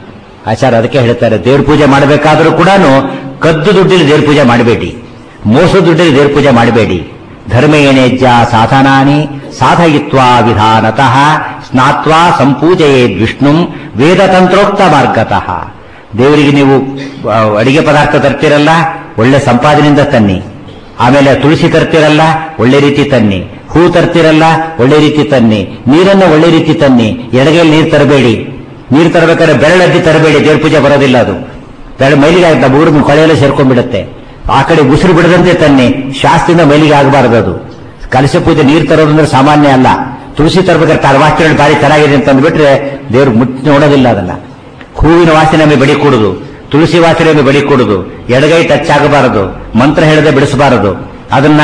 ಆಚಾರ ಅದಕ್ಕೆ ಹೇಳ್ತಾರೆ ದೇವ್ರ ಪೂಜೆ ಮಾಡಬೇಕಾದ್ರೂ ಕೂಡ ಕದ್ದು ದುಡ್ಡಿನ ದೇವ್ರ ಪೂಜೆ ಮಾಡಬೇಡಿ ಮೋಸ ದುಡ್ಡಿನ ದೇವ್ರ ಪೂಜೆ ಮಾಡಬೇಡಿ ಧರ್ಮೇಣೇಜ್ಯ ಸಾಧನಾನಿ ಸಾಧಯಿತ್ವಾ ವಿಧಾನತಃ ಸ್ನಾತ್ವಾ ಸಂಪೂಜೆಯೇ ವಿಷ್ಣು ವೇದತಂತ್ರೋಕ್ತ ಮಾರ್ಗತಃ ದೇವರಿಗೆ ನೀವು ಆ, ಅಡಿಗೆ ಪದಾರ್ಥ ತರ್ತಿರಲ್ಲ ಒಳ್ಳೆ ಸಂಪಾದನೆಯಿಂದ ತನ್ನಿ ಆಮೇಲೆ ತುಳಸಿ ತರ್ತಿರಲ್ಲ ಒಳ್ಳೆ ರೀತಿ ತನ್ನಿ ಹೂ ತರ್ತಿರಲ್ಲ ಒಳ್ಳೆ ರೀತಿ ತನ್ನಿ ನೀರನ್ನು ಒಳ್ಳೆ ರೀತಿ ತನ್ನಿ ಎಡಗೈಲಿ ನೀರು ತರಬೇಡಿ ನೀರು ತರಬೇಕಾದ್ರೆ ಬೆರಳದ್ದಿ ತರಬೇಡಿ ದೇವ್ರ ಪೂಜೆ ಬರೋದಿಲ್ಲ ಅದು ಬೆಳ ಮೈಲಿಗೆ ಆಗುತ್ತೆ ಊರಿನ ಕೊಳೆಯೆಲ್ಲ ಸೇರ್ಕೊಂಡ್ಬಿಡುತ್ತೆ ಆ ಕಡೆ ಉಸಿರು ಬಿಡದಂತೆ ತನ್ನಿ ಶಾಸ್ತ್ರದಿಂದ ಮೈಲಿಗೆ ಆಗಬಾರದು ಅದು ಕಲಶ ಪೂಜೆ ನೀರು ತರೋದಂದ್ರೆ ಸಾಮಾನ್ಯ ಅಲ್ಲ ತುಳಸಿ ತರಬೇಕಾದ್ರೆ ತಾರ ವಾಕ್ಯಗಳು ಭಾರಿ ಚೆನ್ನಾಗಿದೆ ಅಂತ ಅಂದ್ಬಿಟ್ರೆ ದೇವ್ರು ಮುಚ್ಚಿ ನೋಡೋದಿಲ್ಲ ಅದನ್ನ ಹೂವಿನ ವಾಸನೆ ಒಮ್ಮೆ ಬಡಿ ಕೊಡುದು ತುಳಸಿ ವಾಸನೆ ಒಮ್ಮೆ ಬಡಿ ಕೊಡುದು ಎಡಗೈ ಟಚ್ ಆಗಬಾರದು ಮಂತ್ರ ಹೇಳದೆ ಬಿಡಿಸಬಾರದು ಅದನ್ನ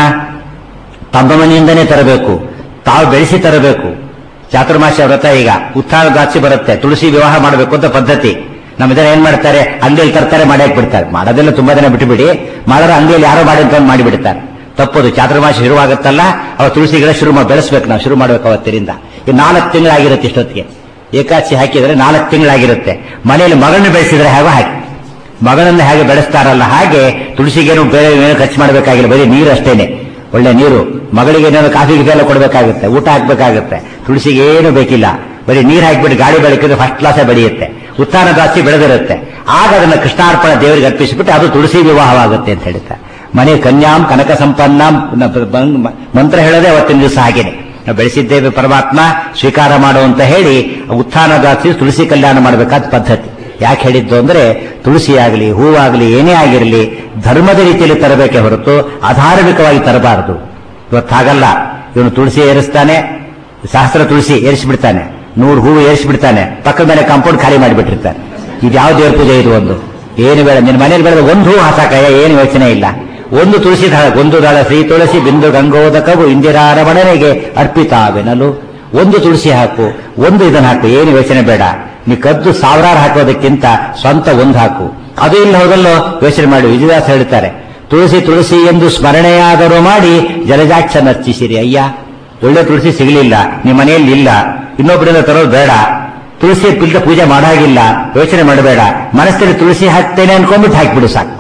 ತಮ್ಮ ಮನೆಯಿಂದನೇ ತರಬೇಕು ತಾವು ಬೆಳೆಸಿ ತರಬೇಕು ಚಾತುರ್ಮಾಸ ವ್ರತ ಈಗ ಉತ್ಥಾನ ದಾಚಿ ಬರುತ್ತೆ ತುಳಸಿ ವಿವಾಹ ಮಾಡಬೇಕು ಅಂತ ಪದ್ಧತಿ ನಮ್ಮ ಜನ ಏನ್ ಮಾಡ್ತಾರೆ ಅಂಗಡಿಯಲ್ಲಿ ತರ್ತಾರೆ ಮಾಡಾಕ್ ಬಿಡ್ತಾರೆ ಮಾಡೋದೆಲ್ಲ ತುಂಬಾ ದಿನ ಬಿಟ್ಟು ಬಿಡಿ ಮಾಡೋರು ಅಂಗಡಿಯಲ್ಲಿ ಯಾರೋ ಮಾಡಿ ಅಂತ ಮಾಡಿಬಿಡ್ತಾರೆ ತಪ್ಪದು ಚಾತುರ್ಮಾಸ ಶುರುವಾಗುತ್ತಲ್ಲ ಅವ ತುಳಸಿ ಗಿಡ ಶುರು ಮಾಡಿ ಬೆಳೆಸ್ಬೇಕು ನಾವು ಶುರು ಮಾಡ್ಬೇಕು ಅವತ್ತಿನಿಂದ ಈ ನಾಲ್ಕು ತಿಂಗಳಾಗಿರುತ್ತೆ ಇಷ್ಟೊತ್ತಿಗೆ ಏಕಾಚಿ ಹಾಕಿದ್ರೆ ನಾಲ್ಕು ತಿಂಗಳಾಗಿರುತ್ತೆ ಮನೆಯಲ್ಲಿ ಮಗನ್ನು ಬೆಳೆಸಿದ್ರೆ ಹೇಗೋ ಹಾಕಿ ಮಗನನ್ನು ಹೇಗೆ ಬೆಳೆಸ್ತಾರಲ್ಲ ಹಾಗೆ ತುಳಸಿಗೇನು ಬೇರೆ ಏನು ಖರ್ಚು ಮಾಡಬೇಕಾಗಿಲ್ಲ ಬರೀ ನೀರು ಅಷ್ಟೇನೆ ಒಳ್ಳೆ ನೀರು ಮಗಳಿಗೆ ಏನಾದ್ರು ಕಾಫಿ ಗಿಫಿ ಎಲ್ಲ ಕೊಡಬೇಕಾಗುತ್ತೆ ಊಟ ಹಾಕ್ಬೇಕಾಗುತ್ತೆ ತುಳಸಿಗೆ ಏನು ಬೇಕಿಲ್ಲ ಬರೀ ನೀರು ಹಾಕಿಬಿಟ್ಟು ಗಾಳಿ ಬೆಳಕಿದ್ರೆ ಫಸ್ಟ್ ಕ್ಲಾಸೇ ಬೆಳೆಯುತ್ತೆ ಉತ್ಥಾನ ಜಾಸ್ತಿ ಬೆಳೆದಿರುತ್ತೆ ಆಗ ಅದನ್ನು ಕೃಷ್ಣಾರ್ಪಣ ದೇವರಿಗೆ ಅರ್ಪಿಸಿಬಿಟ್ಟು ಅದು ತುಳಸಿ ವಿವಾಹವಾಗುತ್ತೆ ಅಂತ ಹೇಳ್ತಾರೆ ಮನೆ ಕನ್ಯಾಂ ಕನಕ ಸಂಪನ್ನಾಂ ನ- ಬ- ಮಂತ್ರ ಹೇಳೋದೇ ಅವತ್ತಿನ ದಿವಸ ಹಾಗೇನೆ ನಾವು ಬೆಳೆಸಿದ್ದೇವೆ ಪರಮಾತ್ಮ ಸ್ವೀಕಾರ ಮಾಡು ಅಂತ ಹೇಳಿ ಉತ್ಥಾನ ಜಾಸ್ತಿ ತುಳಸಿ ಕಲ್ಯಾಣ ಮಾಡಬೇಕಾದ ಪದ್ಧತಿ ಯಾಕೆ ಹೇಳಿದ್ದು ಅಂದ್ರೆ ತುಳಸಿ ಆಗಲಿ ಹೂವಾಗಲಿ ಏನೇ ಆಗಿರಲಿ ಧರ್ಮದ ರೀತಿಯಲ್ಲಿ ತರಬೇಕೆ ಹೊರತು ಅಧಾರ್ಮಿಕವಾಗಿ ತರಬಾರದು ಇವತ್ತು ಹಾಗಲ್ಲ ಇವನು ತುಳಸಿ ಏರಿಸ್ತಾನೆ ಸಹಸ್ರ ತುಳಸಿ ಏರಿಸಿಬಿಡ್ತಾನೆ ನೂರು ಹೂವು ಏರಿಸಿಬಿಡ್ತಾನೆ ಪಕ್ಕದ ಮೇಲೆ ಕಾಂಪೌಂಡ್ ಖಾಲಿ ಮಾಡಿಬಿಟ್ಟಿರ್ತಾನೆ ಇದು ಯಾವ ದೇವ್ರ ಪೂಜೆ ಇದು ಒಂದು ಏನು ಬೇಡ ನಿನ್ನ ಮನೇಲಿ ಬೆಳೆದ ಒಂದು ಹೂ ಹಾಸಾಕಯ್ಯ ಏನು ಯೋಚನೆ ಇಲ್ಲ ಒಂದು ತುಳಸಿ ದಳ ಒಂದು ದಳ ಶ್ರೀ ತುಳಸಿ ಬಿಂದು ಗಂಗೋದಕವು ಇಂದಿರಾರಮಣನೆಗೆ ಅರ್ಪಿತಾವೆನಲು ಒಂದು ತುಳಸಿ ಹಾಕು ಒಂದು ಇದನ್ನ ಹಾಕು ಏನು ಯೋಚನೆ ಬೇಡ ನೀ ಕದ್ದು ಸಾವಿರಾರು ಹಾಕೋದಕ್ಕಿಂತ ಸ್ವಂತ ಒಂದು ಹಾಕು ಅದು ಇಲ್ಲ ಹೋದಲ್ಲೋ ಯೋಚನೆ ಮಾಡಿ ವಿಜಯದಾಸ್ ಹೇಳ್ತಾರೆ ತುಳಸಿ ತುಳಸಿ ಎಂದು ಸ್ಮರಣೆಯಾದರೂ ಮಾಡಿ ಜಲಜಾಕ್ಷ ನರ್ಚಿಸಿರಿ ಅಯ್ಯ ಒಳ್ಳೆ ತುಳಸಿ ಸಿಗಲಿಲ್ಲ ನಿಮ್ಮ ಮನೆಯಲ್ಲಿ ಇಲ್ಲ ಇನ್ನೊಬ್ಬರಿಂದ ತರೋದು ಬೇಡ ತುಳಸಿ ಪಿಲ್ದ ಪೂಜೆ ಮಾಡಾಗಿಲ್ಲ ಯೋಚನೆ ಮಾಡಬೇಡ ಮನಸ್ಸಲ್ಲಿ ತುಳಸಿ ಹಾಕ್ತೇನೆ ಅನ್ಕೊಂಡ್ಬಿಟ್ಟು ಹಾಕಿಬಿಡು ಸಾಕು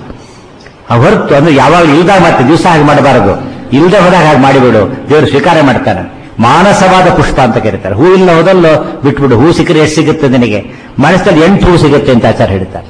ಆ ಹೊರತು ಅಂದ್ರೆ ಯಾವಾಗ ಇಲ್ದಾಗ ಮತ್ತೆ ದಿವಸ ಹಾಗೆ ಮಾಡಬಾರದು ಇಲ್ದ ಹೋದಾಗ ಹಾಗೆ ಮಾಡಿಬಿಡು ದೇವರು ಸ್ವೀಕಾರ ಮಾಡ್ತಾನೆ ಮಾನಸವಾದ ಪುಷ್ಪ ಅಂತ ಕರೀತಾರೆ ಹೂ ಇಲ್ಲ ಹೋದಲ್ಲೋ ಬಿಟ್ಬಿಡು ಹೂ ಸಿಕ್ಕರೆ ಎಷ್ಟು ಸಿಗುತ್ತೆ ನಿನಗೆ ಮನಸ್ಸಲ್ಲಿ ಎಂಟು ಹೂ ಸಿಗುತ್ತೆ ಅಂತ ಆಚಾರ ಹೇಳ್ತಾರೆ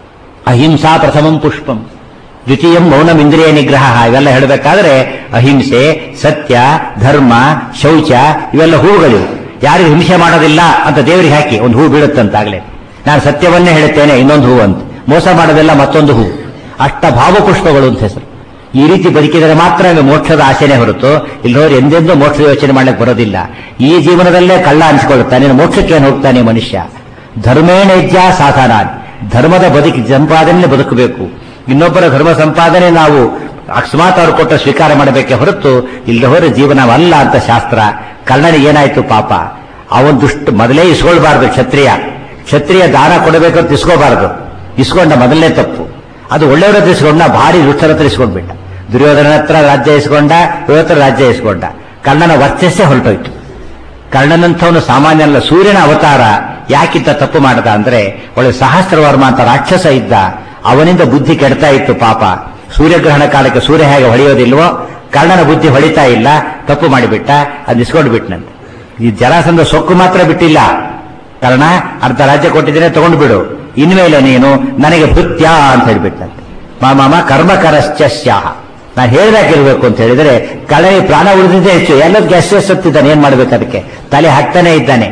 ಅಹಿಂಸಾ ಪ್ರಥಮಂ ಪುಷ್ಪಂ ದ್ವಿತೀಯಂ ಮೌನಂ ಇಂದ್ರಿಯ ನಿಗ್ರಹ ಇವೆಲ್ಲ ಹೇಳಬೇಕಾದ್ರೆ ಅಹಿಂಸೆ ಸತ್ಯ ಧರ್ಮ ಶೌಚ ಇವೆಲ್ಲ ಹೂಗಳು ಯಾರಿಗೂ ಹಿಂಸೆ ಮಾಡೋದಿಲ್ಲ ಅಂತ ದೇವರಿಗೆ ಹಾಕಿ ಒಂದು ಹೂ ಬೀಳುತ್ತಂತಾಗ್ಲೇ ನಾನು ಸತ್ಯವನ್ನೇ ಹೇಳುತ್ತೇನೆ ಇನ್ನೊಂದು ಹೂ ಅಂತ ಮೋಸ ಮಾಡೋದಿಲ್ಲ ಮತ್ತೊಂದು ಹೂ ಅಷ್ಟ ಭಾವಪುಷ್ಪಗಳು ಅಂತ ಹೆಸರು ಈ ರೀತಿ ಬದುಕಿದರೆ ಮಾತ್ರ ನಮಗೆ ಮೋಕ್ಷದ ಆಸೆನೆ ಹೊರತು ಇಲ್ಲೋರು ಎಂದೆಂದೂ ಮೋಕ್ಷದ ಯೋಚನೆ ಮಾಡ್ಲಿಕ್ಕೆ ಬರೋದಿಲ್ಲ ಈ ಜೀವನದಲ್ಲೇ ಕಳ್ಳ ಅನ್ಸ್ಕೊಳ್ತಾನೆ ಇನ್ನು ಮೋಕ್ಷಕ್ಕೆ ಏನು ಹೋಗ್ತಾನೆ ಮನುಷ್ಯ ಧರ್ಮೇಣೇಜ್ಯ ಸಾಧನ ಧರ್ಮದ ಬದುಕಿ ಸಂಪಾದನೆ ಬದುಕಬೇಕು ಇನ್ನೊಬ್ಬರ ಧರ್ಮ ಸಂಪಾದನೆ ನಾವು ಅಕಸ್ಮಾತ್ ಅವರು ಕೊಟ್ಟ ಸ್ವೀಕಾರ ಮಾಡಬೇಕೆ ಹೊರತು ಇಲ್ಲದವರ ಜೀವನವಲ್ಲ ಅಂತ ಶಾಸ್ತ್ರ ಕಳ್ಳನಿಗೆ ಏನಾಯ್ತು ಪಾಪ ಅವನ್ ದುಷ್ಟ ಮೊದಲೇ ಇಸ್ಕೊಳ್ಬಾರ್ದು ಕ್ಷತ್ರಿಯ ಕ್ಷತ್ರಿಯ ದಾನ ಕೊಡಬೇಕಂತ ಇಸ್ಕೋಬಾರದು ಇಸ್ಕೊಂಡ ಮೊದಲನೇ ತಪ್ಪು ಅದು ಒಳ್ಳೆಯವರ ಹತ್ರ ಇಸ್ಕೊಂಡ ಭಾರಿ ದುಷ್ಟರ ಹತ್ರ ಇಸ್ಕೊಂಡ್ಬಿಟ್ಟ ದುರ್ಯೋಧನ ಹತ್ರ ರಾಜ್ಯ ಇಸ್ಕೊಂಡ ಇವ್ರ ಹತ್ರ ರಾಜ್ಯ ಇಸ್ಕೊಂಡ ಕರ್ಣನ ವರ್ಚಸ್ಸೇ ಹೊರಟೋಯ್ತು ಕರ್ಣನಂಥವನು ಸಾಮಾನ್ಯ ಅಲ್ಲ ಸೂರ್ಯನ ಅವತಾರ ಯಾಕಿಂತ ತಪ್ಪು ಮಾಡದ ಅಂದ್ರೆ ಒಳ್ಳೆ ಸಹಸ್ರವರ್ಮ ಅಂತ ರಾಕ್ಷಸ ಇದ್ದ ಅವನಿಂದ ಬುದ್ಧಿ ಕೆಡ್ತಾ ಇತ್ತು ಪಾಪ ಸೂರ್ಯಗ್ರಹಣ ಕಾಲಕ್ಕೆ ಸೂರ್ಯ ಹೇಗೆ ಹೊಳೆಯೋದಿಲ್ವೋ ಕರ್ಣನ ಬುದ್ಧಿ ಹೊಳಿತಾ ಇಲ್ಲ ತಪ್ಪು ಮಾಡಿಬಿಟ್ಟ ಅದು ಇಸ್ಕೊಂಡು ಬಿಟ್ನಂತೆ ಈ ಜರಾಸಂಧ ಸೊಕ್ಕು ಮಾತ್ರ ಬಿಟ್ಟಿಲ್ಲ ಕಾರಣ ಅರ್ಧ ರಾಜ್ಯ ಕೊಟ್ಟಿದ್ದೇನೆ ತಗೊಂಡು ಬಿಡು ಇನ್ಮೇಲೆ ನೀನು ನನಗೆ ಭೃತ್ಯ ಅಂತ ಹೇಳ್ಬಿಟ್ಟಂತೆ ಮಾಮ ಕರ್ಮಕರಶ್ಚ ಸ್ಯಾಹ ನಾನು ಹೇಳ್ದಾಕಿರ್ಬೇಕು ಅಂತ ಹೇಳಿದ್ರೆ ಕಳೆ ಪ್ರಾಣ ಉಳಿದಿದ್ದೇ ಹೆಚ್ಚು ಎಲ್ಲದಕ್ಕೆ ಎಷ್ಟು ಸತ್ತಿದ್ದಾನೆ ಏನ್ ಮಾಡ್ಬೇಕು ಅದಕ್ಕೆ ತಲೆ ಹಾಕ್ತಾನೆ ಇದ್ದಾನೆ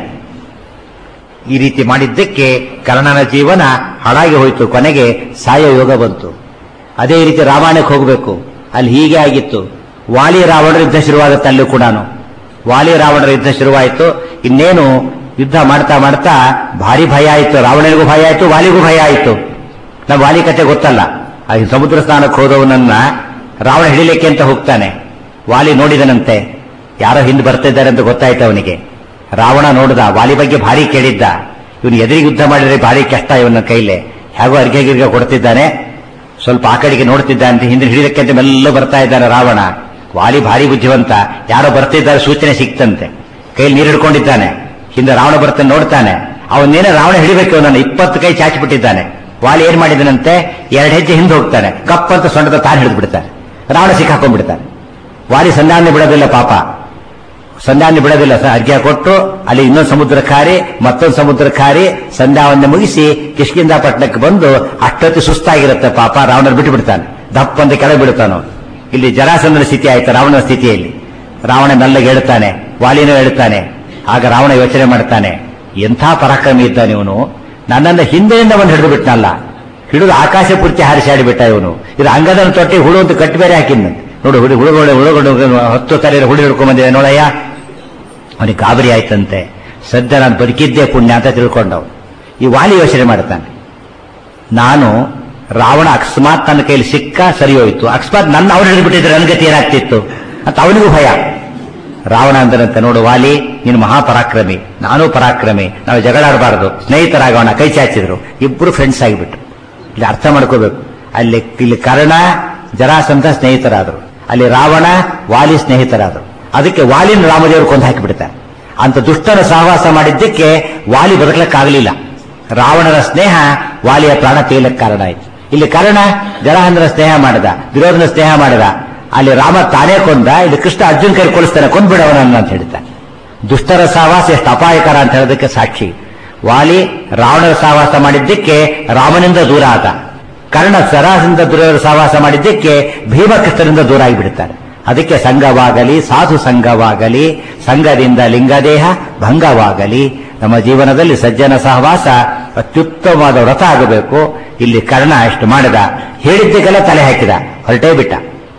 ಈ ರೀತಿ ಮಾಡಿದ್ದಕ್ಕೆ ಕರ್ಣನ ಜೀವನ ಹಾಳಾಗಿ ಹೋಯಿತು ಕೊನೆಗೆ ಸಾಯ ಯೋಗ ಬಂತು ಅದೇ ರೀತಿ ರಾಮಾಯಣಕ್ಕೆ ಹೋಗಬೇಕು ಅಲ್ಲಿ ಹೀಗೆ ಆಗಿತ್ತು ವಾಲಿ ರಾವಣರ ಯುದ್ಧ ಶುರುವಾಗುತ್ತೆ ಅಲ್ಲೂ ಕೂಡ ವಾಲಿ ರಾವಣರ ಯುದ್ಧ ಶುರುವಾಯಿತು ಇನ್ನೇನು ಯುದ್ಧ ಮಾಡ್ತಾ ಮಾಡ್ತಾ ಭಾರಿ ಭಯ ಆಯಿತು ರಾವಣನಿಗೂ ಭಯ ಆಯಿತು ವಾಲಿಗೂ ಭಯ ಆಯಿತು ನಾವು ವಾಲಿ ಕತೆ ಗೊತ್ತಲ್ಲ ಆ ಸಮುದ್ರ ಸ್ನಾನಕ್ಕೆ ಹೋದವನನ್ನ ರಾವಣ ಹಿಡಿಲಿಕ್ಕೆ ಅಂತ ಹೋಗ್ತಾನೆ ವಾಲಿ ನೋಡಿದನಂತೆ ಯಾರೋ ಹಿಂದೆ ಬರ್ತಿದ್ದಾರೆ ಅಂತ ಗೊತ್ತಾಯ್ತು ಅವನಿಗೆ ರಾವಣ ನೋಡಿದ ವಾಲಿ ಬಗ್ಗೆ ಭಾರಿ ಕೇಳಿದ್ದ ಇವನು ಎದುರಿಗೆ ಯುದ್ಧ ಮಾಡಿದ್ರೆ ಭಾರಿ ಕಷ್ಟ ಇವನ ಕೈಲೆ ಹೇಗೋ ಅರ್ಗೆ ಗಿರ್ಗೆ ಕೊಡ್ತಿದ್ದಾನೆ ಸ್ವಲ್ಪ ಆ ಕಡೆಗೆ ನೋಡ್ತಿದ್ದ ಅಂತ ಹಿಂದೆ ಹಿಡಿದಕ್ಕೆ ಅಂತ ಮೆಲ್ಲ ಬರ್ತಾ ಇದ್ದಾನೆ ರಾವಣ ವಾಲಿ ಭಾರಿ ಬುದ್ಧಿವಂತ ಯಾರೋ ಬರ್ತಿದ್ದಾರೆ ಸೂಚನೆ ಸಿಕ್ತಂತೆ ಕೈಲಿ ನೀರು ಹಿಡ್ಕೊಂಡಿದ್ದಾನೆ ಹಿಂದೆ ರಾವಣ ಬರ್ತಾನೆ ನೋಡ್ತಾನೆ ಅವನ್ನೇನೋ ರಾವಣ ಹಿಡಿಬೇಕು ಅವನನ್ನು ಇಪ್ಪತ್ತು ಕೈ ಚಾಚಿಬಿಟ್ಟಿದ್ದಾನೆ ವಾಲಿ ಏನ್ ಮಾಡಿದನಂತೆ ಎರಡು ಹೆಜ್ಜೆ ಹಿಂದೆ ಹೋಗ್ತಾನೆ ಕಪ್ ಅಂತ ಸೊಂಟದ ತಾನು ಹಿಡಿದು ಬಿಡ್ತಾನೆ ರಾವಣ ಸಿಕ್ಕಾಕೊಂಡ್ಬಿಡ್ತಾನೆ ವಾಲಿ ಸಂಧಾನ ಬಿಡೋದಿಲ್ಲ ಪಾಪ ಸಂಧಾನ ಬಿಡೋದಿಲ್ಲ ಸರ್ ಅರ್ಘ್ಯ ಕೊಟ್ಟು ಅಲ್ಲಿ ಇನ್ನೊಂದು ಸಮುದ್ರ ಖಾರಿ ಮತ್ತೊಂದು ಸಮುದ್ರ ಖಾರಿ ಸಂಧ್ಯಾವನ್ನ ಮುಗಿಸಿ ಕಿಷ್ಕಿಂದ ಪಟ್ಟಣಕ್ಕೆ ಬಂದು ಅಷ್ಟೊತ್ತಿ ಸುಸ್ತಾಗಿರುತ್ತೆ ಪಾಪ ರಾವಣನ ಬಿಟ್ಟು ಬಿಡ್ತಾನೆ ದಪ್ಪ ಅಂತ ಕೆಳಗೆ ಬಿಡ್ತಾನೋ ಇಲ್ಲಿ ಜರಾಸಂಧನ ಸ್ಥಿತಿ ಆಯ್ತು ರಾವಣನ ಸ್ಥಿತಿಯಲ್ಲಿ ರಾವಣ ಮೆಲ್ಲಗೆ ಹೇಳ್ತಾನೆ ವಾಲಿನೂ ಹೇಳ್ತಾನೆ ಆಗ ರಾವಣ ಯೋಚನೆ ಮಾಡ್ತಾನೆ ಎಂಥ ಪರಾಕ್ರಮಿ ಇದ್ದಾನೆ ಇವನು ನನ್ನನ್ನು ಹಿಂದೆಯಿಂದ ಒಂದು ಹಿಡಿದು ಬಿಟ್ನಲ್ಲ ಹಿಡಿದು ಆಕಾಶ ಪೂರ್ತಿ ಹಾರಿಸಿ ಬಿಟ್ಟ ಇವನು ಇದು ಅಂಗದನ ತೊಟ್ಟಿ ಹುಳು ಅಂತ ಕಟ್ಟಿ ಬೇರೆ ಹಾಕಿದ್ನಂತೆ ನೋಡು ಹುಡು ಹುಡುಗಳು ಹುಡುಗಳು ಹತ್ತು ತಲೆ ಹುಡಿ ಹಿಡ್ಕೊಂಡ್ ಬಂದಿದೆ ನೋಡಯ್ಯ ಅವನಿಗೆ ಗಾಬರಿ ಆಯ್ತಂತೆ ಸದ್ಯ ನಾನು ಬದುಕಿದ್ದೆ ಪುಣ್ಯ ಅಂತ ತಿಳ್ಕೊಂಡವ್ ಈ ವಾಲಿ ಯೋಚನೆ ಮಾಡ್ತಾನೆ ನಾನು ರಾವಣ ಅಕಸ್ಮಾತ್ ನನ್ನ ಕೈಲಿ ಸಿಕ್ಕ ಸರಿ ಹೋಯ್ತು ಅಕಸ್ಮಾತ್ ನನ್ನ ಅವನು ಹಿಡಿದ್ಬಿಟ್ಟಿದ್ರೆ ನನ್ನ ಗತಿ ಏನಾಗ್ತಿತ್ತು ಅಂತ ಅವನಿಗೂ ಭಯ ರಾವಣ ಅಂದರಂತೆ ನೋಡು ವಾಲಿ ನೀನು ಮಹಾಪರಾಕ್ರಮಿ ನಾನೂ ಪರಾಕ್ರಮಿ ನಾವು ಜಗಳಾಡಬಾರದು ಸ್ನೇಹಿತರಾಗೋಣ ಕೈ ಚಾಚಿದ್ರು ಇಬ್ರು ಫ್ರೆಂಡ್ಸ್ ಆಗಿಬಿಟ್ರು ಇಲ್ಲಿ ಅರ್ಥ ಮಾಡ್ಕೋಬೇಕು ಅಲ್ಲಿ ಇಲ್ಲಿ ಕರ್ಣ ಜರಾಸಂಧ ಸ್ನೇಹಿತರಾದರು ಅಲ್ಲಿ ರಾವಣ ವಾಲಿ ಸ್ನೇಹಿತರಾದರು ಅದಕ್ಕೆ ವಾಲಿನ ರಾಮದೇವರು ಕೊಂದು ಹಾಕಿಬಿಡ್ತಾರೆ ಅಂತ ದುಷ್ಟನ ಸಹವಾಸ ಮಾಡಿದ್ದಕ್ಕೆ ವಾಲಿ ಬದುಕಲಿಕ್ಕಾಗಲಿಲ್ಲ ರಾವಣನ ಸ್ನೇಹ ವಾಲಿಯ ಪ್ರಾಣ ತೆಗೆಯಲಿಕ್ಕೆ ಕಾರಣ ಆಯ್ತು ಇಲ್ಲಿ ಕರ್ಣ ಜರಾಸಂಧನ ಸ್ನೇಹ ಮಾಡಿದ ವಿರೋಧನ ಸ್ನೇಹ ಮಾಡಿದ ಅಲ್ಲಿ ರಾಮ ತಾನೇ ಕೊಂದ ಇಲ್ಲಿ ಕೃಷ್ಣ ಅರ್ಜುನ್ ಕೈ ಕೊಲಿಸ್ತಾನೆ ಕೊಂದ್ಬಿಡವನನ್ನ ಅಂತ ಹೇಳ್ತಾನೆ ದುಷ್ಟರ ಸಹವಾಸ ಎಷ್ಟು ಅಪಾಯಕರ ಅಂತ ಹೇಳೋದಕ್ಕೆ ಸಾಕ್ಷಿ ವಾಲಿ ರಾವಣರ ಸಹವಾಸ ಮಾಡಿದ್ದಕ್ಕೆ ರಾಮನಿಂದ ದೂರ ಆದ ಕರ್ಣ ಸರಾಸದಿಂದ ದುರ್ಯೋಧನ ಸಹವಾಸ ಮಾಡಿದ್ದಕ್ಕೆ ಭೀಮಕೃಷ್ಣನಿಂದ ದೂರ ಆಗಿಬಿಡ್ತಾರೆ ಅದಕ್ಕೆ ಸಂಘವಾಗಲಿ ಸಾಧು ಸಂಘವಾಗಲಿ ಸಂಘದಿಂದ ಲಿಂಗದೇಹ ಭಂಗವಾಗಲಿ ನಮ್ಮ ಜೀವನದಲ್ಲಿ ಸಜ್ಜನ ಸಹವಾಸ ಅತ್ಯುತ್ತಮವಾದ ವ್ರತ ಆಗಬೇಕು ಇಲ್ಲಿ ಕರ್ಣ ಇಷ್ಟು ಮಾಡಿದ ಹೇಳಿದ್ದಕ್ಕೆಲ್ಲ ತಲೆ ಹಾಕಿದ ಹೊರಟೇ ಬಿಟ್ಟ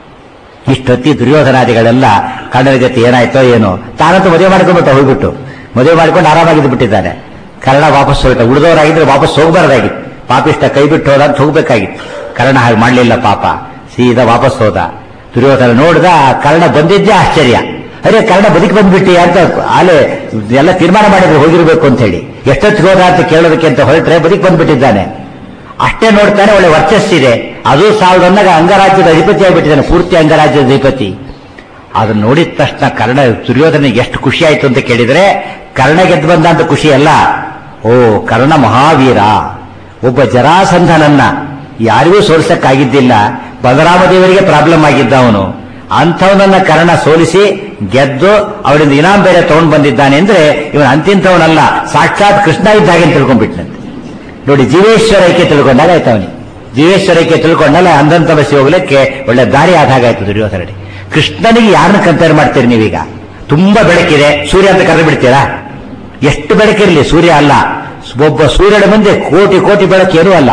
ಇಷ್ಟೊತ್ತಿ ದುರ್ಯೋಧನಾದಿಗಳೆಲ್ಲ ಕನ್ನಡ ಜೊತೆ ಏನಾಯ್ತೋ ಏನೋ ತಾನಂತೂ ಮದುವೆ ಮಾಡ್ಕೊಂಡ್ಬಿಟ್ಟ ಹೋಗ್ಬಿಟ್ಟು ಮದುವೆ ಮಾಡ್ಕೊಂಡು ಆರಾಮಾಗಿದ್ದು ಬಿಟ್ಟಿದ್ದಾನೆ ಕನ್ನಡ ವಾಪಸ್ ಹೊರಟ ಉಳಿದವರಾಗಿದ್ರೆ ವಾಪಸ್ ಹೋಗಬಾರ್ದಾಗಿತ್ತು ಪಾಪಿಷ್ಟ ಕೈ ಬಿಟ್ಟು ಹೋದ ಅಂತ ಹೋಗ್ಬೇಕಾಗಿತ್ತು ಕರ್ಣ ಹಾಗೆ ಮಾಡಲಿಲ್ಲ ಪಾಪ ಸೀದಾ ವಾಪಸ್ ಹೋದ ದುರ್ಯೋಧನ ನೋಡ್ದ ಕರ್ಣ ಬಂದಿದ್ದೇ ಆಶ್ಚರ್ಯ ಅರೆ ಕರ್ಣ ಬದುಕಿ ಬಂದ್ಬಿಟ್ಟಿ ಅಂತ ಆಲೆ ಎಲ್ಲ ತೀರ್ಮಾನ ಮಾಡಿದ್ರು ಹೋಗಿರ್ಬೇಕು ಅಂತ ಹೇಳಿ ಎಷ್ಟೊತ್ತಿಗೆ ಹೋದ ಅಂತ ಕೇಳೋದಕ್ಕೆ ಅಂತ ಹೊರಟ್ರೆ ಬದುಕಿ ಬಂದ್ಬಿಟ್ಟಿದ್ದಾನೆ ಅಷ್ಟೇ ನೋಡ್ತಾನೆ ಒಳ್ಳೆ ವರ್ಚಸ್ಸಿದೆ ಅದು ಸಾವಿರದ ಅಂಗರಾಜ್ಯದ ಅಧಿಪತಿ ಆಗಿಬಿಟ್ಟಿದ್ದಾನೆ ಪೂರ್ತಿ ಅಂಗರಾಜ್ಯದ ಅಧಿಪತಿ ಅದನ್ನ ನೋಡಿದ ತಕ್ಷಣ ಕರ್ಣ ದುರ್ಯೋಧನಿಗೆ ಎಷ್ಟು ಖುಷಿ ಆಯ್ತು ಅಂತ ಕೇಳಿದ್ರೆ ಕರ್ಣ ಗೆದ್ದು ಬಂದ ಅಂತ ಖುಷಿ ಅಲ್ಲ ಓ ಕರ್ಣ ಮಹಾವೀರ ಒಬ್ಬ ಜರಾಸಂಧನನ್ನ ಯಾರಿಗೂ ಸೋಲಿಸಕ್ಕಾಗಿದ್ದಿಲ್ಲ ಬಲರಾಮದೇವರಿಗೆ ಪ್ರಾಬ್ಲಮ್ ಆಗಿದ್ದ ಅವನು ಅಂಥವನನ್ನ ಕರ್ಣ ಸೋಲಿಸಿ ಗೆದ್ದು ಅವರಿಂದ ಇನಾಮ್ ಬೇರೆ ತಗೊಂಡು ಬಂದಿದ್ದಾನೆ ಅಂದ್ರೆ ಇವನು ಅಂತಿಂತವನಲ್ಲ ಸಾಕ್ಷಾತ್ ಕೃಷ್ಣ ಇದ್ದಾಗೆ ಅಂತ ತಿಳ್ಕೊಂಡ್ಬಿಟ್ನಂತೆ ನೋಡಿ ಜೀವೇಶ್ವರಕ್ಕೆ ತಿಳ್ಕೊಂಡಾಗ ಆಯ್ತು ಅವನಿಗೆ ಜೀವೇಶ್ವರಕ್ಕೆ ತಿಳ್ಕೊಂಡಲ್ಲ ಅಂದಂತ ಬಸಿ ಹೋಗ್ಲಿಕ್ಕೆ ಒಳ್ಳೆ ದಾರಿ ಆದಾಗ ಆಯ್ತು ದುರ್ಯೋಧನಡಿ ಕೃಷ್ಣನಿಗೆ ಯಾರನ್ನ ಕಂಪೇರ್ ಮಾಡ್ತೀರಿ ನೀವೀಗ ತುಂಬಾ ಬೆಳಕಿದೆ ಸೂರ್ಯ ಅಂತ ಕರೆದು ಬಿಡ್ತೀರಾ ಎಷ್ಟು ಬೆಳಕಿರಲಿ ಸೂರ್ಯ ಅಲ್ಲ ಒಬ್ಬ ಸೂರ್ಯನ ಮುಂದೆ ಕೋಟಿ ಕೋಟಿ ಬೆಳಕೇನೂ ಅಲ್ಲ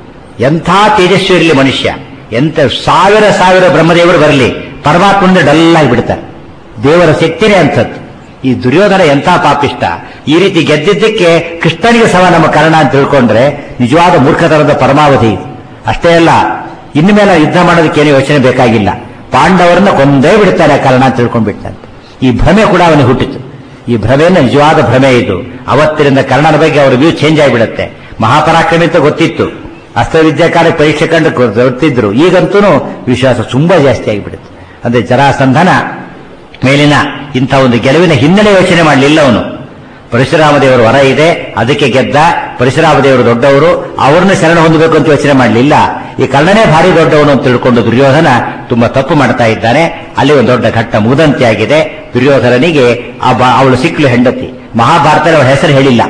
ಎಂಥ ತೇಜಸ್ವಿ ಇರಲಿ ಮನುಷ್ಯ ಎಂತ ಸಾವಿರ ಸಾವಿರ ಬ್ರಹ್ಮದೇವರು ಬರಲಿ ಪರಮಾತ್ಮಂದ್ರೆ ಡಲ್ ಆಗಿಬಿಡ್ತಾರೆ ದೇವರ ಶಕ್ತಿನೇ ಅಂಥದ್ದು ಈ ದುರ್ಯೋಧನ ಎಂಥ ಪಾಪಿಷ್ಟ ಈ ರೀತಿ ಗೆದ್ದಿದ್ದಕ್ಕೆ ಕೃಷ್ಣನಿಗೆ ಸಹ ನಮ್ಮ ಕರ್ಣ ಅಂತ ತಿಳ್ಕೊಂಡ್ರೆ ನಿಜವಾದ ಮೂರ್ಖತನದ ಪರಮಾವಧಿ ಇದು ಅಷ್ಟೇ ಅಲ್ಲ ಇನ್ಮೇಲೆ ಯುದ್ಧ ಮಾಡೋದಕ್ಕೆ ಏನು ಯೋಚನೆ ಬೇಕಾಗಿಲ್ಲ ಪಾಂಡವರನ್ನ ಕೊಂದೇ ಬಿಡ್ತಾರೆ ಕರ್ಣ ಅಂತ ತಿಳ್ಕೊಂಡ್ಬಿಟ್ಟಂತೆ ಈ ಭ್ರಮೆ ಕೂಡ ಅವನಿಗೆ ಹುಟ್ಟಿತು ಈ ಭ್ರಮೆಯನ್ನು ನಿಜವಾದ ಭ್ರಮೆ ಇದು ಅವತ್ತಿನಿಂದ ಕರ್ಣನ ಬಗ್ಗೆ ಅವರ ವ್ಯೂ ಚೇಂಜ್ ಆಗಿಬಿಡುತ್ತೆ ಮಹಾಪರಾಕ್ರಮಿ ಅಂತ ಗೊತ್ತಿತ್ತು ಅಸ್ತ್ರವಿದ್ಯಾಕಾರ ಪರೀಕ್ಷೆ ಕಂಡು ಗೊತ್ತಿದ್ರು ಈಗಂತೂ ವಿಶ್ವಾಸ ತುಂಬಾ ಜಾಸ್ತಿ ಆಗಿಬಿಡುತ್ತೆ ಅಂದ್ರೆ ಜರಾಸಂಧನ ಮೇಲಿನ ಇಂಥ ಒಂದು ಗೆಲುವಿನ ಹಿನ್ನೆಲೆ ಯೋಚನೆ ಮಾಡಲಿಲ್ಲ ಅವನು ಪರಶುರಾಮ ದೇವರ ವರ ಇದೆ ಅದಕ್ಕೆ ಗೆದ್ದ ಪರಶುರಾಮ ದೇವರು ದೊಡ್ಡವರು ಅವ್ರನ್ನ ಶರಣ ಹೊಂದಬೇಕು ಅಂತ ಯೋಚನೆ ಮಾಡಲಿಲ್ಲ ಈ ಕರ್ಣನೇ ಭಾರಿ ದೊಡ್ಡವನು ಅಂತ ತಿಳ್ಕೊಂಡು ದುರ್ಯೋಧನ ತುಂಬಾ ತಪ್ಪು ಮಾಡ್ತಾ ಇದ್ದಾನೆ ಅಲ್ಲಿ ಒಂದು ದೊಡ್ಡ ಘಟ್ಟ ಮುದಂತಿ ಆಗಿದೆ ದುರ್ಯೋಧನನಿಗೆ ಆ ಬ- ಅವಳು ಸಿಕ್ಲು ಹೆಂಡತಿ ಮಹಾಭಾರತದ ಅವಳ ಹೆಸರು ಹೇಳಿಲ್ಲ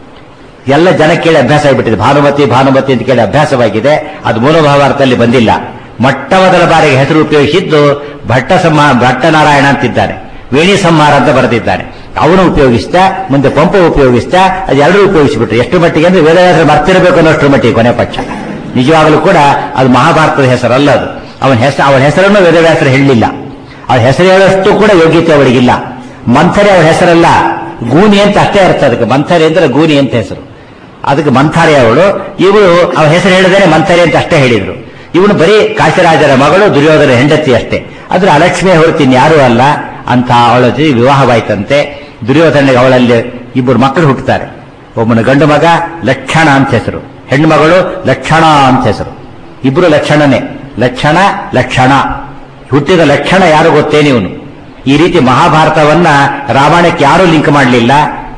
ಎಲ್ಲ ಜನ ಕೇಳಿ ಅಭ್ಯಾಸ ಆಗಿಬಿಟ್ಟಿದೆ ಭಾನುಮತಿ ಭಾನುಮತಿ ಅಂತ ಕೇಳಿ ಅಭ್ಯಾಸವಾಗಿದೆ ಅದು ಮೂಲ ಮಹಾಭಾರತದಲ್ಲಿ ಬಂದಿಲ್ಲ ಮೊಟ್ಟ ಮೊದಲ ಬಾರಿಗೆ ಹೆಸರು ಉಪಯೋಗಿಸಿದ್ದು ಭಟ್ಟ ಸಂಹಾರ ಭಟ್ಟನಾರಾಯಣ ಅಂತಿದ್ದಾರೆ ವೇಣಿ ಸಂಹಾರ ಅಂತ ಬರೆದಿದ್ದಾರೆ ಅವನು ಉಪಯೋಗಿಸ್ತಾ ಮುಂದೆ ಪಂಪ ಉಪಯೋಗಿಸ್ತಾ ಅದು ಎಲ್ಲರೂ ಉಪಯೋಗಿಸಿಬಿಟ್ರು ಎಷ್ಟು ಮಟ್ಟಿಗೆ ಅಂದ್ರೆ ವೇದವ್ಯಾಸರು ಮರ್ತಿರಬೇಕು ಅನ್ನೋಷ್ಟರ ಮಟ್ಟಿಗೆ ಕೊನೆ ಪಕ್ಷ ನಿಜವಾಗಲೂ ಕೂಡ ಅದು ಮಹಾಭಾರತದ ಹೆಸರಲ್ಲ ಅದು ಅವನ ಹೆಸರು ಅವನ ಹೆಸರನ್ನು ವೇದವ್ಯಾಸರು ಹೇಳಲಿಲ್ಲ ಅವಳ ಹೆಸರು ಹೇಳೋಷ್ಟು ಕೂಡ ಯೋಗ್ಯತೆ ಅವಳಿಗಿಲ್ಲ ಮಂಥರೆ ಅವಳ ಹೆಸರಲ್ಲ ಗೂನಿ ಅಂತ ಅಷ್ಟೇ ಅರ್ಥ ಅದಕ್ಕೆ ಮಂಥರೆ ಅಂದ್ರೆ ಗೂನಿ ಅಂತ ಹೆಸರು ಅದಕ್ಕೆ ಮಂಥಾರೆ ಅವಳು ಇವಳು ಅವಳ ಹೆಸರು ಹೇಳಿದರೆ ಮಂಥರೆ ಅಂತ ಅಷ್ಟೇ ಹೇಳಿದ್ರು ಇವನು ಬರೀ ಕಾಶರಾಜರ ಮಗಳು ದುರ್ಯೋಧನ ಹೆಂಡತಿ ಅಷ್ಟೇ ಆದ್ರೆ ಅಲಕ್ಷ್ಮಿ ಹೊರತು ಇನ್ಯಾರೂ ಅಲ್ಲ ಅಂತ ಅವಳ ಜೊತೆ ವಿವಾಹವಾಯ್ತಂತೆ ದುರ್ಯೋಧನಿಗೆ ಅವಳಲ್ಲಿ ಇಬ್ಬರು ಮಕ್ಕಳು ಹುಟ್ಟುತ್ತಾರೆ ಒಬ್ಬನ ಗಂಡು ಮಗ ಲಕ್ಷಣ ಅಂತ ಹೆಸರು ಹೆಣ್ಣು ಮಗಳು ಲಕ್ಷಣ ಅಂತ ಹೆಸರು ಇಬ್ರು ಲಕ್ಷಣನೇ ಲಕ್ಷಣ ಲಕ್ಷಣ ಹುಟ್ಟಿದ ಲಕ್ಷಣ ಯಾರು ಗೊತ್ತೇನೆ ಇವನು ಈ ರೀತಿ ಮಹಾಭಾರತವನ್ನ ರಾಮಾಯಣಕ್ಕೆ ಯಾರೂ ಲಿಂಕ್ ಮಾಡಲಿಲ್ಲ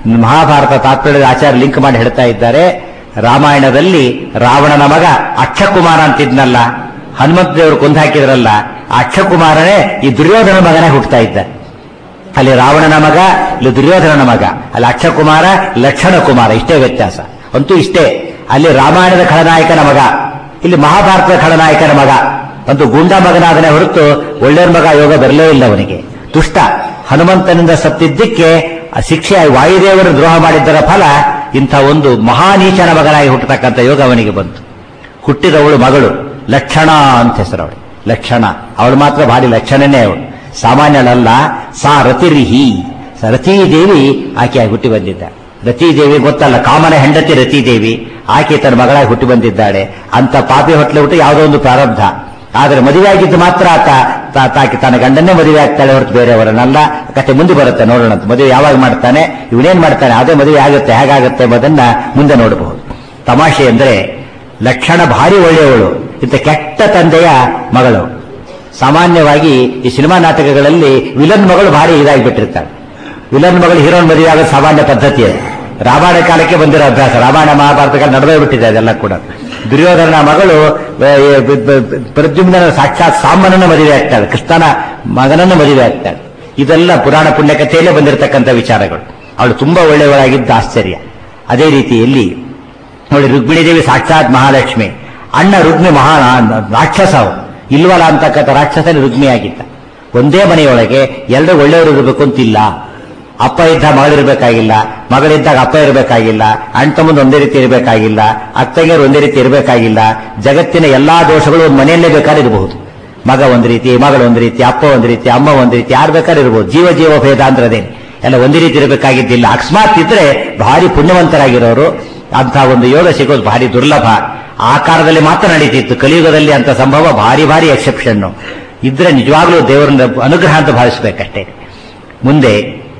ಮಹಾಭಾರತ ತಾತ್ಪರ್ಯದ ಆಚಾರ್ಯ ಲಿಂಕ್ ಮಾಡಿ ಹೇಳ್ತಾ ಇದ್ದಾರೆ ರಾಮಾಯಣದಲ್ಲಿ ರಾವಣನ ಮಗ ಅಕ್ಷಕುಮಾರ ಅಂತಿದ್ನಲ್ಲ ಹನುಮಂತ ದೇವರು ಕೊಂದು ಹಾಕಿದ್ರಲ್ಲ ಆ ಅಕ್ಷಕುಮಾರನೇ ಈ ದುರ್ಯೋಧನ ಮಗನೇ ಹುಟ್ಟುತ್ತಾ ಇದ್ದ ಅಲ್ಲಿ ರಾವಣನ ಮಗ ಇಲ್ಲಿ ದುರ್ಯೋಧನನ ಮಗ ಅಲ್ಲಿ ಅಕ್ಷಕುಮಾರ ಲಕ್ಷಣ ಕುಮಾರ ಇಷ್ಟೇ ವ್ಯತ್ಯಾಸ ಅಂತೂ ಇಷ್ಟೇ ಅಲ್ಲಿ ರಾಮಾಯಣದ ಖಳನಾಯಕನ ಮಗ ಇಲ್ಲಿ ಮಹಾಭಾರತದ ಖಳನಾಯಕನ ಮಗ ಅಂತೂ ಗುಂಡ ಮಗನಾದನೆ ಹೊರತು ಒಳ್ಳೆಯ ಮಗ ಯೋಗ ಬರಲೇ ಇಲ್ಲ ಅವನಿಗೆ ದುಷ್ಟ ಹನುಮಂತನಿಂದ ಸತ್ತಿದ್ದಕ್ಕೆ ಆ ಶಿಕ್ಷೆ ವಾಯುದೇವರು ದ್ರೋಹ ಮಾಡಿದ್ದರ ಫಲ ಇಂಥ ಒಂದು ಮಹಾನೀಚನ ಮಗನಾಗಿ ಹುಟ್ಟತಕ್ಕಂಥ ಯೋಗ ಅವನಿಗೆ ಬಂತು ಹುಟ್ಟಿದವಳು ಮಗಳು ಲಕ್ಷಣ ಅಂತ ಹೆಸರು ಅವಳು ಲಕ್ಷಣ ಅವಳು ಮಾತ್ರ ಭಾರಿ ಲಕ್ಷಣನೇ ಅವಳು ಸಾಮಾನ್ಯಳಲ್ಲ ಸಾ ರತಿರಿಹಿ ಸ- ರತೀದೇವಿ ಆಕೆಯಾಗಿ ಹುಟ್ಟಿ ಬಂದಿದ್ದ ರತೀದೇವಿ ಗೊತ್ತಲ್ಲ ಕಾಮನ ಹೆಂಡತಿ ರತೀದೇವಿ ಆಕೆ ತನ್ನ ಮಗಳಾಗಿ ಹುಟ್ಟಿ ಬಂದಿದ್ದಾಳೆ ಅಂತ ಪಾಪಿ ಹೊಟ್ಲೆ ಹುಟ್ಟು ಯಾವುದೋ ಒಂದು ಪ್ರಾರಬ್ಧ ಆದರೆ ಮದುವೆ ಆಗಿದ್ದು ಮಾತ್ರ ಆತ ತಾ- ತಾಕಿ ತನ್ನ ಗಂಡನ್ನೇ ಮದುವೆ ಆಗ್ತಾಳೆ ಹೊರತು ಬೇರೆಯವರನ್ನಲ್ಲ ಕತೆ ಮುಂದೆ ಬರುತ್ತೆ ನೋಡೋಣ ಅಂತ. ಮದುವೆ ಯಾವಾಗ ಮಾಡ್ತಾನೆ ಇವನೇನ್ ಮಾಡ್ತಾನೆ ಅದೇ ಮದುವೆ ಆಗುತ್ತೆ ಹೇಗಾಗುತ್ತೆ ಎಂಬುದನ್ನ ಮುಂದೆ ನೋಡಬಹುದು ತಮಾಷೆ ಅಂದ್ರೆ ಲಕ್ಷಣ ಭಾರಿ ಒಳ್ಳೆಯವಳು ಇಂಥ ಕೆಟ್ಟ ತಂದೆಯ ಮಗಳು ಸಾಮಾನ್ಯವಾಗಿ ಈ ಸಿನಿಮಾ ನಾಟಕಗಳಲ್ಲಿ ವಿಲನ್ ಮಗಳು ಭಾರಿ ಇದಾಗಿಬಿಟ್ಟಿರ್ತಾಳೆ ವಿಲನ್ ಮಗಳು ಹೀರೋನ್ ಮದುವೆ ಆಗೋದು ಸಾಮಾನ್ಯ ಪದ್ಧತಿ ಅದು ರಾಮಾಯಣ ಕಾಲಕ್ಕೆ ಬಂದಿರೋ ಅಭ್ಯಾಸ ರಾಮಾಯಣ ಮಹಾಭಾರತಗಳು ನಡೆದೇ ಬಿಟ್ಟಿದೆ ಅದೆಲ್ಲ ಕೂಡ ದುರ್ಯೋಧನ ಮಗಳು ಆ, ಬ- ಬ- ಬ- ಪ್ರದ್ಯುಮ್ನ ಸಾಕ್ಷಾತ್ ಸಾಮನನ್ನ ಮದುವೆ ಆಗ್ತಾಳೆ ಕೃಷ್ಣನ ಮಗನನ್ನ ಮದುವೆ ಆಗ್ತಾಳೆ ಇದೆಲ್ಲ ಪುರಾಣ ಪುಣ್ಯ ಕಥೆಯಲ್ಲೇ ಬಂದಿರತಕ್ಕಂಥ ವಿಚಾರಗಳು ಅವಳು ತುಂಬಾ ಒಳ್ಳೆಯವಳಾಗಿದ್ದ ಆಶ್ಚರ್ಯ ಅದೇ ರೀತಿಯಲ್ಲಿ ನೋಡಿ ರುಕ್ಮಿಣಿ ದೇವಿ ಸಾಕ್ಷಾತ್ ಮಹಾಲಕ್ಷ್ಮಿ ಅಣ್ಣ ರುಕ್ಮಿ ಮಹಾ ರಾಕ್ಷಸ ಅವ ಇಲ್ವಲ್ಲ ಅಂತಕ್ಕಂಥ ರಾಕ್ಷಸನೇ ರುಕ್ಮಿ ಆಗಿದ್ದ ಒಂದೇ ಮನೆಯೊಳಗೆ ಎರಡು ಒಳ್ಳೆಯವರು ಇರಬೇಕು ಅಂತಿಲ್ಲ ಅಪ್ಪ ಇದ್ದ ಮಗಳಿರ್ಬೇಕಾಗಿಲ್ಲ ಮಗಳಿದ್ದಾಗ ಅಪ್ಪ ಇರಬೇಕಾಗಿಲ್ಲ ಅಣ್ಣ ತಮ್ಮಂದು ಒಂದೇ ರೀತಿ ಇರಬೇಕಾಗಿಲ್ಲ ಅತ್ತಗೆಯರು ಒಂದೇ ರೀತಿ ಇರಬೇಕಾಗಿಲ್ಲ ಜಗತ್ತಿನ ಎಲ್ಲಾ ದೋಷಗಳು ಒಂದು ಮನೆಯಲ್ಲೇ ಬೇಕಾದ್ರೆ ಇರಬಹುದು ಮಗ ಒಂದು ರೀತಿ ಮಗಳು ಒಂದು ರೀತಿ ಅಪ್ಪ ಒಂದು ರೀತಿ ಅಮ್ಮ ಒಂದು ರೀತಿ ಯಾರು ಬೇಕಾದ್ರೆ ಇರಬಹುದು ಜೀವ ಜೀವ ಭೇದ ಅಂದ್ರದೇನು ಎಲ್ಲ ಒಂದೇ ರೀತಿ ಇರಬೇಕಾಗಿದ್ದಿಲ್ಲ ಅಕಸ್ಮಾತ್ ಇದ್ರೆ ಭಾರಿ ಪುಣ್ಯವಂತರಾಗಿರೋರು ಅಂತ ಒಂದು ಯೋಗ ಸಿಗೋದು ಭಾರಿ ದುರ್ಲಭ ಆ ಕಾಲದಲ್ಲಿ ಮಾತ್ರ ನಡೀತಿತ್ತು ಕಲಿಯುಗದಲ್ಲಿ ಅಂತ ಸಂಭವ ಭಾರಿ ಭಾರಿ ಎಕ್ಸೆಪ್ಷನ್ ಇದ್ರೆ ನಿಜವಾಗ್ಲೂ ದೇವರನ್ನ ಅನುಗ್ರಹ ಅಂತ ಭಾವಿಸಬೇಕಷ್ಟೇ ಮುಂದೆ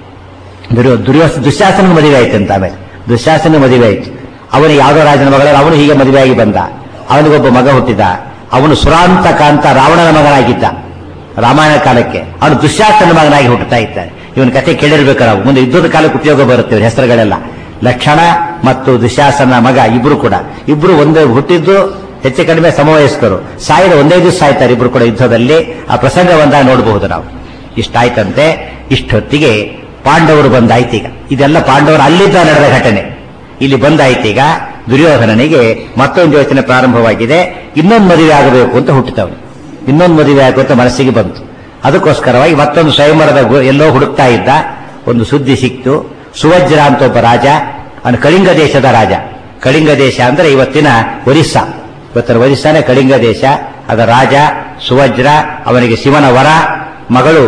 ದುರ್ಯೋ ದುರ್ಯೋ ದುಶ್ಯಾಸನ ಮದುವೆ ಆಯ್ತು ಅಂತ ಆಮೇಲೆ ದುಶ್ಯಾಸನ ಮದುವೆ ಆಯ್ತು ಅವನು ಯಾವುದೋ ರಾಜನ ಮಗಳಲ್ಲಿ ಅವನು ಹೀಗೆ ಮದುವೆಯಾಗಿ ಬಂದ ಅವನಿಗೊಬ್ಬ ಮಗ ಹುಟ್ಟಿದ ಅವನು ಸುರಾಂತಕ ಅಂತ ರಾವಣನ ಮಗನಾಗಿದ್ದ ರಾಮಾಯಣ ಕಾಲಕ್ಕೆ ಅವನು ದುಶ್ಯಾಸನ ಮಗನಾಗಿ ಹುಟ್ಟುತ್ತಾ ಇದ್ದಾನೆ ಇವನ ಕತೆ ಕೇಳಿರ್ಬೇಕು ನಾವು ಮುಂದೆ ಯುದ್ಧದ ಕಾಲಕ್ಕೆ ಉಪಯೋಗ ಬರುತ್ತೆ ಇವ್ರ ಹೆಸರುಗಳೆಲ್ಲ ಲಕ್ಷಣ ಮತ್ತು ದುಶ್ಯಾಸನ ಮಗ ಇಬ್ರು ಕೂಡ ಇಬ್ರು ಒಂದೇ ಹುಟ್ಟಿದ್ದು ಹೆಚ್ಚು ಕಡಿಮೆ ಸಮವಯಸ್ಕರು ಸಾಯಿದ ಒಂದೇ ದಿವಸ ಸಾಯ್ತಾರೆ ಇಬ್ರು ಕೂಡ ಯುದ್ಧದಲ್ಲಿ ಆ ಪ್ರಸಂಗ ಬಂದಾಗ ನೋಡಬಹುದು ನಾವು ಇಷ್ಟಾಯ್ತಂತೆ ಇಷ್ಟೊತ್ತಿಗೆ ಪಾಂಡವರು ಬಂದಾಯ್ತೀಗ ಇದೆಲ್ಲ ಪಾಂಡವರು ಅಲ್ಲಿದ್ದ ನಡೆದ ಘಟನೆ ಇಲ್ಲಿ ಬಂದಾಯ್ತೀಗ ದುರ್ಯೋಧನನಿಗೆ ಮತ್ತೊಂದು ಯೋಚನೆ ಪ್ರಾರಂಭವಾಗಿದೆ ಇನ್ನೊಂದು ಮದುವೆ ಆಗಬೇಕು ಅಂತ ಹುಟ್ಟಿತವನು ಇನ್ನೊಂದು ಮದುವೆ ಆಗುವಂತ ಮನಸ್ಸಿಗೆ ಬಂತು ಅದಕ್ಕೋಸ್ಕರವಾಗಿ ಮತ್ತೊಂದು ಸ್ವಯಂವರದ ಗು- ಎಲ್ಲೋ ಹುಡುಕ್ತಾ ಇದ್ದ ಒಂದು ಸುದ್ದಿ ಸಿಕ್ತು ಸುವಜ್ರ ಅಂತ ಒಬ್ಬ ರಾಜ ಅವನು ಕಳಿಂಗ ದೇಶದ ರಾಜ ಕಳಿಂಗ ದೇಶ ಅಂದ್ರೆ ಇವತ್ತಿನ ಒರಿಸ್ಸಾ ಇವತ್ತಿನ ಒರಿಸ್ಸಾನೇ ಕಳಿಂಗ ದೇಶ ಅದರ ರಾಜ ಸುವಜ್ರ ಅವನಿಗೆ ಶಿವನ ವರ ಮಗಳು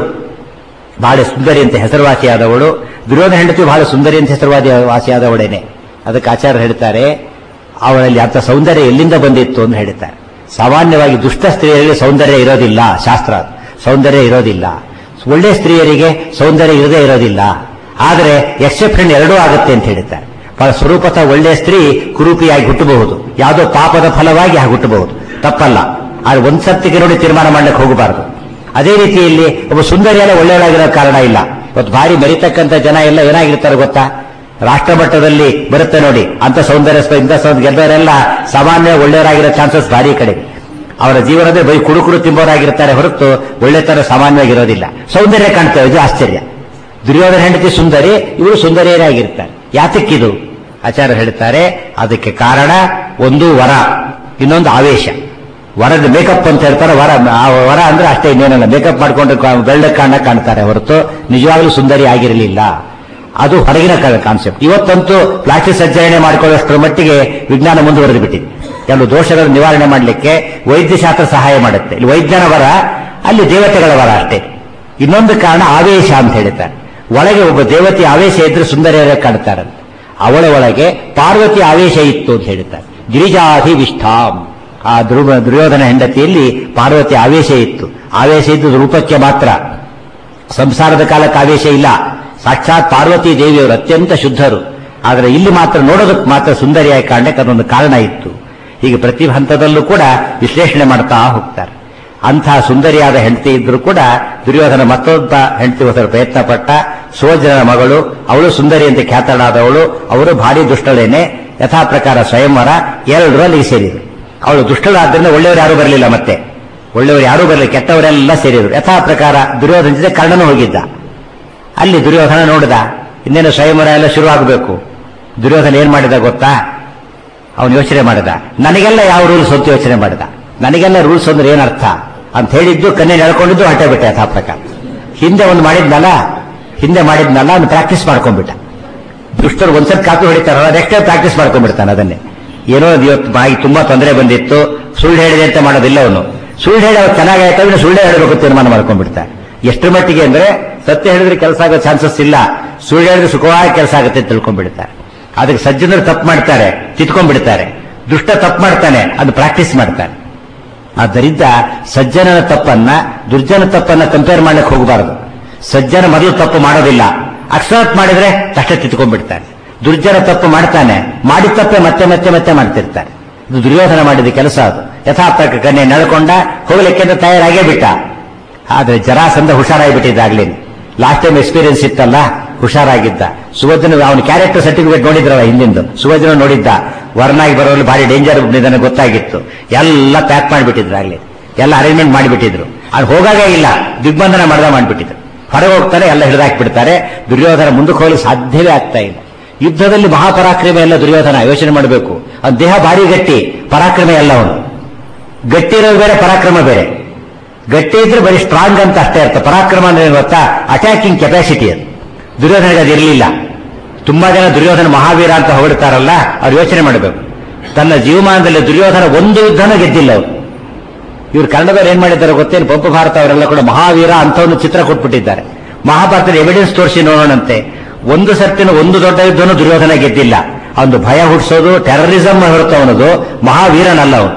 ಬಹಳ ಸುಂದರಿ ಅಂತ ಹೆಸರುವಾಸಿಯಾದವಳು ದುರ್ಯೋಧನ ಹೆಂಡತಿ ಬಹಳ ಸುಂದರಿ ಅಂತ ಹೆಸರುವಾದಿ ವಾಸಿಯಾದವಳೇನೆ ಅದಕ್ಕೆ ಆಚಾರ್ಯರು ಹೇಳ್ತಾರೆ ಅವಳಲ್ಲಿ ಅಂತ ಸೌಂದರ್ಯ ಎಲ್ಲಿಂದ ಬಂದಿತ್ತು ಅಂತ ಹೇಳ್ತಾರೆ ಸಾಮಾನ್ಯವಾಗಿ ದುಷ್ಟ ಸ್ತ್ರೀಯರಿಗೆ ಸೌಂದರ್ಯ ಇರೋದಿಲ್ಲ ಶಾಸ್ತ್ರ ಅದು. ಸೌಂದರ್ಯ ಇರೋದಿಲ್ಲ ಒಳ್ಳೆ ಸ್ತ್ರೀಯರಿಗೆ ಸೌಂದರ್ಯ ಇರದೇ ಇರೋದಿಲ್ಲ ಆದರೆ ಎಕ್ಸೆಪ್ಷನ್ ಎರಡೂ ಆಗುತ್ತೆ ಅಂತ ಹೇಳ್ತಾರೆ ಬಹಳ ಸ್ವರೂಪತಃ ಒಳ್ಳೆಯ ಸ್ತ್ರೀ ಕುರೂಪಿಯಾಗಿ ಹುಟ್ಟಬಹುದು ಯಾವುದೋ ಪಾಪದ ಫಲವಾಗಿ ಹಾಗೆ ಹುಟ್ಟಬಹುದು ತಪ್ಪಲ್ಲ ಆದ್ರೆ ಒಂದ್ ಸರ್ತಿಗೆ ನೋಡಿ ತೀರ್ಮಾನ ಮಾಡ್ಲಿಕ್ಕೆ ಹೋಗಬಾರದು ಅದೇ ರೀತಿಯಲ್ಲಿ ಒಬ್ಬ ಸುಂದರಿಯಲ್ಲ ಒಳ್ಳೆಯವಳಾಗಿರೋ ಕಾರಣ ಇಲ್ಲ ಇವತ್ತು ಭಾರಿ ಮರಿತಕ್ಕಂಥ ಜನ ಎಲ್ಲ ಏನಾಗಿರ್ತಾರೆ ಗೊತ್ತಾ ರಾಷ್ಟ್ರ ಮಟ್ಟದಲ್ಲಿ ಬರುತ್ತೆ ನೋಡಿ ಅಂತ ಸೌಂದರ್ಯ ಸ್ಪ- ಇಂಥ ಸೌಂದರ್ಯ ಗೆದ್ದವರೆಲ್ಲ ಸಾಮಾನ್ಯ ಒಳ್ಳೆಯವರಾಗಿರೋ ಚಾನ್ಸಸ್ ಭಾರಿ ಕಡಿಮೆ ಅವರ ಜೀವನದೇ ಬೈ ಕುಡುಕುಡು ತಿಂಬೋರಾಗಿರ್ತಾರೆ ಹೊರತು ಒಳ್ಳೆತನ ಸಾಮಾನ್ಯವಾಗಿರೋದಿಲ್ಲ ಸೌಂದರ್ಯ ಕಾಣ್ತೇವೆ ಇದು ಆಶ್ಚರ್ಯ ದುರ್ಯೋಧನ ಹೆಂಡತಿ ಸುಂದರಿ ಇವರು ಸುಂದರಿಯರೇ ಆಗಿರ್ತಾರೆ ಯಾತಕ್ಕಿದು ಆಚಾರ್ಯ ಹೇಳ್ತಾರೆ ಅದಕ್ಕೆ ಕಾರಣ ಒಂದು ವರ ಇನ್ನೊಂದು ಆವೇಶ ವರದ ಮೇಕಪ್ ಅಂತ ಹೇಳ್ತಾರೆ ವರ ಆ ವರ ಅಂದ್ರೆ ಅಷ್ಟೇ ಇನ್ನೇನಲ್ಲ ಮೇಕಪ್ ಮಾಡ್ಕೊಂಡು ಬೆಳ್ಳ ಕಾಣ ಕಾಣ್ತಾರೆ ಹೊರತು ನಿಜವಾಗ್ಲೂ ಸುಂದರಿ ಆಗಿರಲಿಲ್ಲ ಅದು ಹೊರಗಿನ ಕಾನ್ಸೆಪ್ಟ್ ಇವತ್ತಂತೂ ಪ್ಲಾಸ್ಟಿಕ್ ಸರ್ಜರಿ ಮಾಡ್ಕೊಳ್ಳೋಷ್ಟರ ಮಟ್ಟಿಗೆ ವಿಜ್ಞಾನ ಮುಂದುವರೆದು ಬಿಟ್ಟಿದೆ ಕೆಲವು ದೋಷಗಳನ್ನು ನಿವಾರಣೆ ಮಾಡಲಿಕ್ಕೆ ವೈದ್ಯಶಾಸ್ತ್ರ ಸಹಾಯ ಮಾಡುತ್ತೆ ಇಲ್ಲಿ ವೈದ್ಯನ ವರ ಅಲ್ಲಿ ದೇವತೆಗಳ ವರ ಅಷ್ಟೇ ಇನ್ನೊಂದು ಕಾರಣ ಆವೇಶ ಅಂತ ಹೇಳ್ತಾರೆ ಒಳಗೆ ಒಬ್ಬ ದೇವತೆ ಆವೇಶ ಇದ್ರೆ ಸುಂದರಿಯರೇ ಕಾಣ್ತಾರಂತೆ ಅವಳ ಒಳಗೆ ಪಾರ್ವತಿ ಆವೇಶ ಇತ್ತು ಅಂತ ಹೇಳ್ತಾರೆ ಗಿರಿಜಾಧಿ ವಿಷ್ಠಾಂ ಆ ಧ್ರುವ ದುರ್ಯೋಧನ ಹೆಂಡತಿಯಲ್ಲಿ ಪಾರ್ವತಿ ಆವೇಶ ಇತ್ತು ಆವೇಶ ಇದ್ದು ರೂಪಕ್ಕೆ ಮಾತ್ರ ಸಂಸಾರದ ಕಾಲಕ್ಕೆ ಆವೇಶ ಇಲ್ಲ ಸಾಕ್ಷಾತ್ ಪಾರ್ವತಿ ದೇವಿಯವರು ಅತ್ಯಂತ ಶುದ್ಧರು ಆದರೆ ಇಲ್ಲಿ ಮಾತ್ರ ನೋಡೋದಕ್ಕೆ ಮಾತ್ರ ಸುಂದರಿಯಾಗಿ ಕಾಣಕ್ಕೆ ಅದೊಂದು ಕಾರಣ ಇತ್ತು ಹೀಗೆ ಪ್ರತಿ ಹಂತದಲ್ಲೂ ಕೂಡ ವಿಶ್ಲೇಷಣೆ ಮಾಡ್ತಾ ಹೋಗ್ತಾರೆ ಅಂಥ ಸುಂದರಿಯಾದ ಹೆಂಡತಿ ಇದ್ರೂ ಕೂಡ ದುರ್ಯೋಧನ ಮತ್ತೊಬ್ಬ ಹೆಂಡತಿಗೋಸ್ಕರ ಪ್ರಯತ್ನ ಪಟ್ಟ ಸುವಜ್ರನ ಮಗಳು ಅವಳು ಸುಂದರಿ ಅಂತ ಖ್ಯಾತಳಾದವಳು ಅವರು ಭಾರಿ ದುಷ್ಟಳೇನೆ ಯಥಾ ಪ್ರಕಾರ ಸ್ವಯಂವರ ಎರಡರಲ್ಲಿ ಸೇರಿದ್ರು ಅವಳು ದುಷ್ಟಳಾದ್ರಿಂದ ಒಳ್ಳೆಯವರು ಯಾರೂ ಬರಲಿಲ್ಲ ಮತ್ತೆ ಒಳ್ಳೆಯವರು ಯಾರೂ ಬರಲಿಲ್ಲ ಕೆಟ್ಟವರೆಲ್ಲ ಸೇರಿದ್ರು ಯಥಾ ಪ್ರಕಾರ ದುರ್ಯೋಧನ ಜೊತೆ ಕರ್ಣನು ಹೋಗಿದ್ದ ಅಲ್ಲಿ ದುರ್ಯೋಧನ ನೋಡಿದ ಇನ್ನೇನು ಸ್ವಯಂವರ ಎಲ್ಲ ಶುರು ಆಗಬೇಕು ದುರ್ಯೋಧನ ಏನ್ ಮಾಡಿದ ಗೊತ್ತಾ ಅವನು ಯೋಚನೆ ಮಾಡಿದ ನನಗೆಲ್ಲ ಯಾವ ರೂಲ್ಸ್ ಅಂತ ಯೋಚನೆ ಮಾಡಿದ ನನಗೆಲ್ಲ ರೂಲ್ಸ್ ಅಂದ್ರೆ ಏನರ್ಥ ಅಂತ ಹೇಳಿದ್ದು ಕನ್ನೆ ನಡ್ಕೊಂಡಿದ್ದು ಹಟ್ಟೆ ಬಿಟ್ಟೆ ಯಥಾ ಪ್ರಕಾರ ಹಿಂದೆ ಒಂದು ಮಾಡಿದ್ನಲ್ಲ ಹಿಂದೆ ಮಾಡಿದ್ನಲ್ಲ ಅವ್ನು ಪ್ರಾಕ್ಟೀಸ್ ಮಾಡ್ಕೊಂಡ್ಬಿಟ್ಟ ದುಷ್ಟರು ಒಂದ್ಸರಿ ಕಾಪಿ ಹೊಡಿತಾರಲ್ಲ ನೆಕ್ಸ್ಟ್ ಟೈಮ್ ಪ್ರಾಕ್ಟೀಸ್ ಮಾಡ್ಕೊಂಡ್ಬಿಡ್ತಾನೆ ಅದನ್ನೇ ಏನೋ ಇವತ್ತು ಬಾಯಿ ತುಂಬಾ ತೊಂದರೆ ಬಂದಿತ್ತು ಸುಳ್ಳು ಹೇಳಿದೆ ಅಂತ ಮಾಡೋದಿಲ್ಲ ಅವನು ಸುಳ್ಳು ಹೇಳಿ ಅವ್ರು ಚೆನ್ನಾಗಾಯ್ತು ಅಂದ್ರೆ ಸುಳ್ಳು ಹೇಳಬೇಕು ತೀರ್ಮಾನ ಮಾಡ್ಕೊಂಡ್ಬಿಡ್ತಾನೆ ಎಷ್ಟರ ಮಟ್ಟಿಗೆ ಅಂದ್ರೆ ಸತ್ಯ ಹೇಳಿದ್ರೆ ಕೆಲಸ ಆಗೋ ಚಾನ್ಸಸ್ ಇಲ್ಲ ಸುಳ್ಳು ಹೇಳಿದ್ರೆ ಸುಖವಾಗಿ ಕೆಲಸ ಆಗುತ್ತೆ ಅಂತ ತಿಳ್ಕೊಂಡ್ಬಿಡ್ತಾರೆ ಅದಕ್ಕೆ ಸಜ್ಜನರು ತಪ್ಪು ಮಾಡ್ತಾರೆ ತಿತ್ಕೊಂಡ್ಬಿಡ್ತಾರೆ ದುಷ್ಟ ತಪ್ಪು ಮಾಡ್ತಾನೆ ಅದು ಪ್ರಾಕ್ಟೀಸ್ ಮಾಡ್ತಾನೆ ಆದ್ದರಿಂದ ಸಜ್ಜನನ ತಪ್ಪನ್ನ ದುರ್ಜನ ತಪ್ಪನ್ನ ಕಂಪೇರ್ ಮಾಡ್ಲಿಕ್ಕೆ ಹೋಗಬಾರದು ಸಜ್ಜನ ಮೊದಲು ತಪ್ಪು ಮಾಡೋದಿಲ್ಲ ಅಕ್ಸೆಪ್ಟ್ ಮಾಡಿದ್ರೆ ತಕ್ಷಣ ತಿತ್ಕೊಂಡ್ಬಿಡ್ತಾನೆ ದುರ್ಜನ ತಪ್ಪು ಮಾಡ್ತಾನೆ ಮಾಡಿದ ತಪ್ಪೆ ಮತ್ತೆ ಮತ್ತೆ ಮತ್ತೆ ಮಾಡ್ತಿರ್ತಾನೆ ಇದು ದುರ್ಯೋಧನ ಮಾಡಿದ ಕೆಲಸ ಅದು ಯಥಾರ್ಥಕ ಕನ್ಯೆ ನಡ್ಕೊಂಡ ಹೋಗ್ಲಿಕ್ಕೆ ಅಂತ ತಯಾರಾಗೇ ಬಿಟ್ಟ ಆದ್ರೆ ಜರಾಸಂಧ ಹುಷಾರಾಗಿಬಿಟ್ಟಿದ್ದಾಗ್ಲಿ ಲಾಸ್ಟ್ ಟೈಮ್ ಎಕ್ಸ್ಪೀರಿಯನ್ಸ್ ಇತ್ತಲ್ಲ ಹುಷಾರಾಗಿದ್ದ ಸುಭದ್ರನ ಅವನ ಕ್ಯಾರೆಕ್ಟರ್ ಸರ್ಟಿಫಿಕೇಟ್ ನೋಡಿದ್ರಲ್ಲ ಹಿಂದಿಂದು ಸುಭದ್ರನ ನೋಡಿದ್ದ ವರ್ನಾಗಿ ಬರೋಲ್ಲಿ ಭಾರಿ ಡೇಂಜರ್ ನಿಧಾನ ಗೊತ್ತಾಗಿತ್ತು ಎಲ್ಲ ಪ್ಯಾಕ್ ಮಾಡಿಬಿಟ್ಟಿದ್ರಾಗ್ಲಿ ಎಲ್ಲ ಅರೇಂಜ್ಮೆಂಟ್ ಮಾಡಿಬಿಟ್ಟಿದ್ರು ಅದು ಹೋಗಾಗೇ ಇಲ್ಲ ದಿಗ್ಬಂಧನ ಮಾಡ್ದ ಮಾಡಿಬಿಟ್ಟಿದ್ರು ಹೊರಗೆ ಹೋಗ್ತಾರೆ ಎಲ್ಲ ಹಿಡಿದಾಕ್ಬಿಡ್ತಾರೆ ದುರ್ಯೋಧನ ಮುಂದಕ್ಕೆ ಹೋಗಲು ಸಾಧ್ಯವೇ ಆಗ್ತಾ ಇಲ್ಲ ಯುದ್ಧದಲ್ಲಿ ಮಹಾಪರಾಕ್ರಮ ಎಲ್ಲ ದುರ್ಯೋಧನ ಯೋಚನೆ ಮಾಡಬೇಕು ಅವನ ದೇಹ ಭಾರಿ ಗಟ್ಟಿ ಪರಾಕ್ರಮ ಎಲ್ಲ ಅವನು ಗಟ್ಟಿ ಇರೋದು ಬೇರೆ ಪರಾಕ್ರಮ ಬೇರೆ ಗಟ್ಟಿ ಇದ್ರೆ ಬರೀ ಸ್ಟ್ರಾಂಗ್ ಅಂತ ಅಷ್ಟೇ ಅರ್ಥ ಪರಾಕ್ರಮ ಅಂದ್ರೆ ಏನು ಗೊತ್ತಾ ಅಟ್ಯಾಕಿಂಗ್ ಕೆಪಾಸಿಟಿ ಅದು ದುರ್ಯೋಧನಿಗೆ ಅದು ಇರಲಿಲ್ಲ ತುಂಬಾ ಜನ ದುರ್ಯೋಧನ ಮಹಾವೀರ ಅಂತ ಹೊಗಡ್ತಾರಲ್ಲ ಅವ್ರು ಯೋಚನೆ ಮಾಡಬೇಕು ತನ್ನ ಜೀವಮಾನದಲ್ಲಿ ದುರ್ಯೋಧನ ಒಂದು ಯುದ್ಧನೂ ಗೆದ್ದಿಲ್ಲ ಅವರು ಇವ್ರು ಕನ್ನಡದವ್ರು ಏನ್ ಮಾಡಿದ್ದಾರೆ ಗೊತ್ತೇನು ಪಂಪ ಭಾರತ ಅವರೆಲ್ಲ ಕೂಡ ಮಹಾವೀರ ಅಂತ ಒಂದು ಚಿತ್ರ ಕೊಟ್ಬಿಟ್ಟಿದ್ದಾರೆ ಮಹಾಭಾರತದ ಎವಿಡೆನ್ಸ್ ತೋರಿಸಿ ನೋಡೋಣಂತೆ ಒಂದು ಸರ್ತಿನ ಒಂದು ದೊಡ್ಡ ಯುದ್ಧನೂ ದುರ್ಯೋಧನ ಗೆದ್ದಿಲ್ಲ ಅವನು ಭಯ ಹುಟ್ಟಿಸೋದು ಟೆರರಿಸಂ ಹೊರತು ಅವನದು ಮಹಾವೀರನಲ್ಲ ಅವನು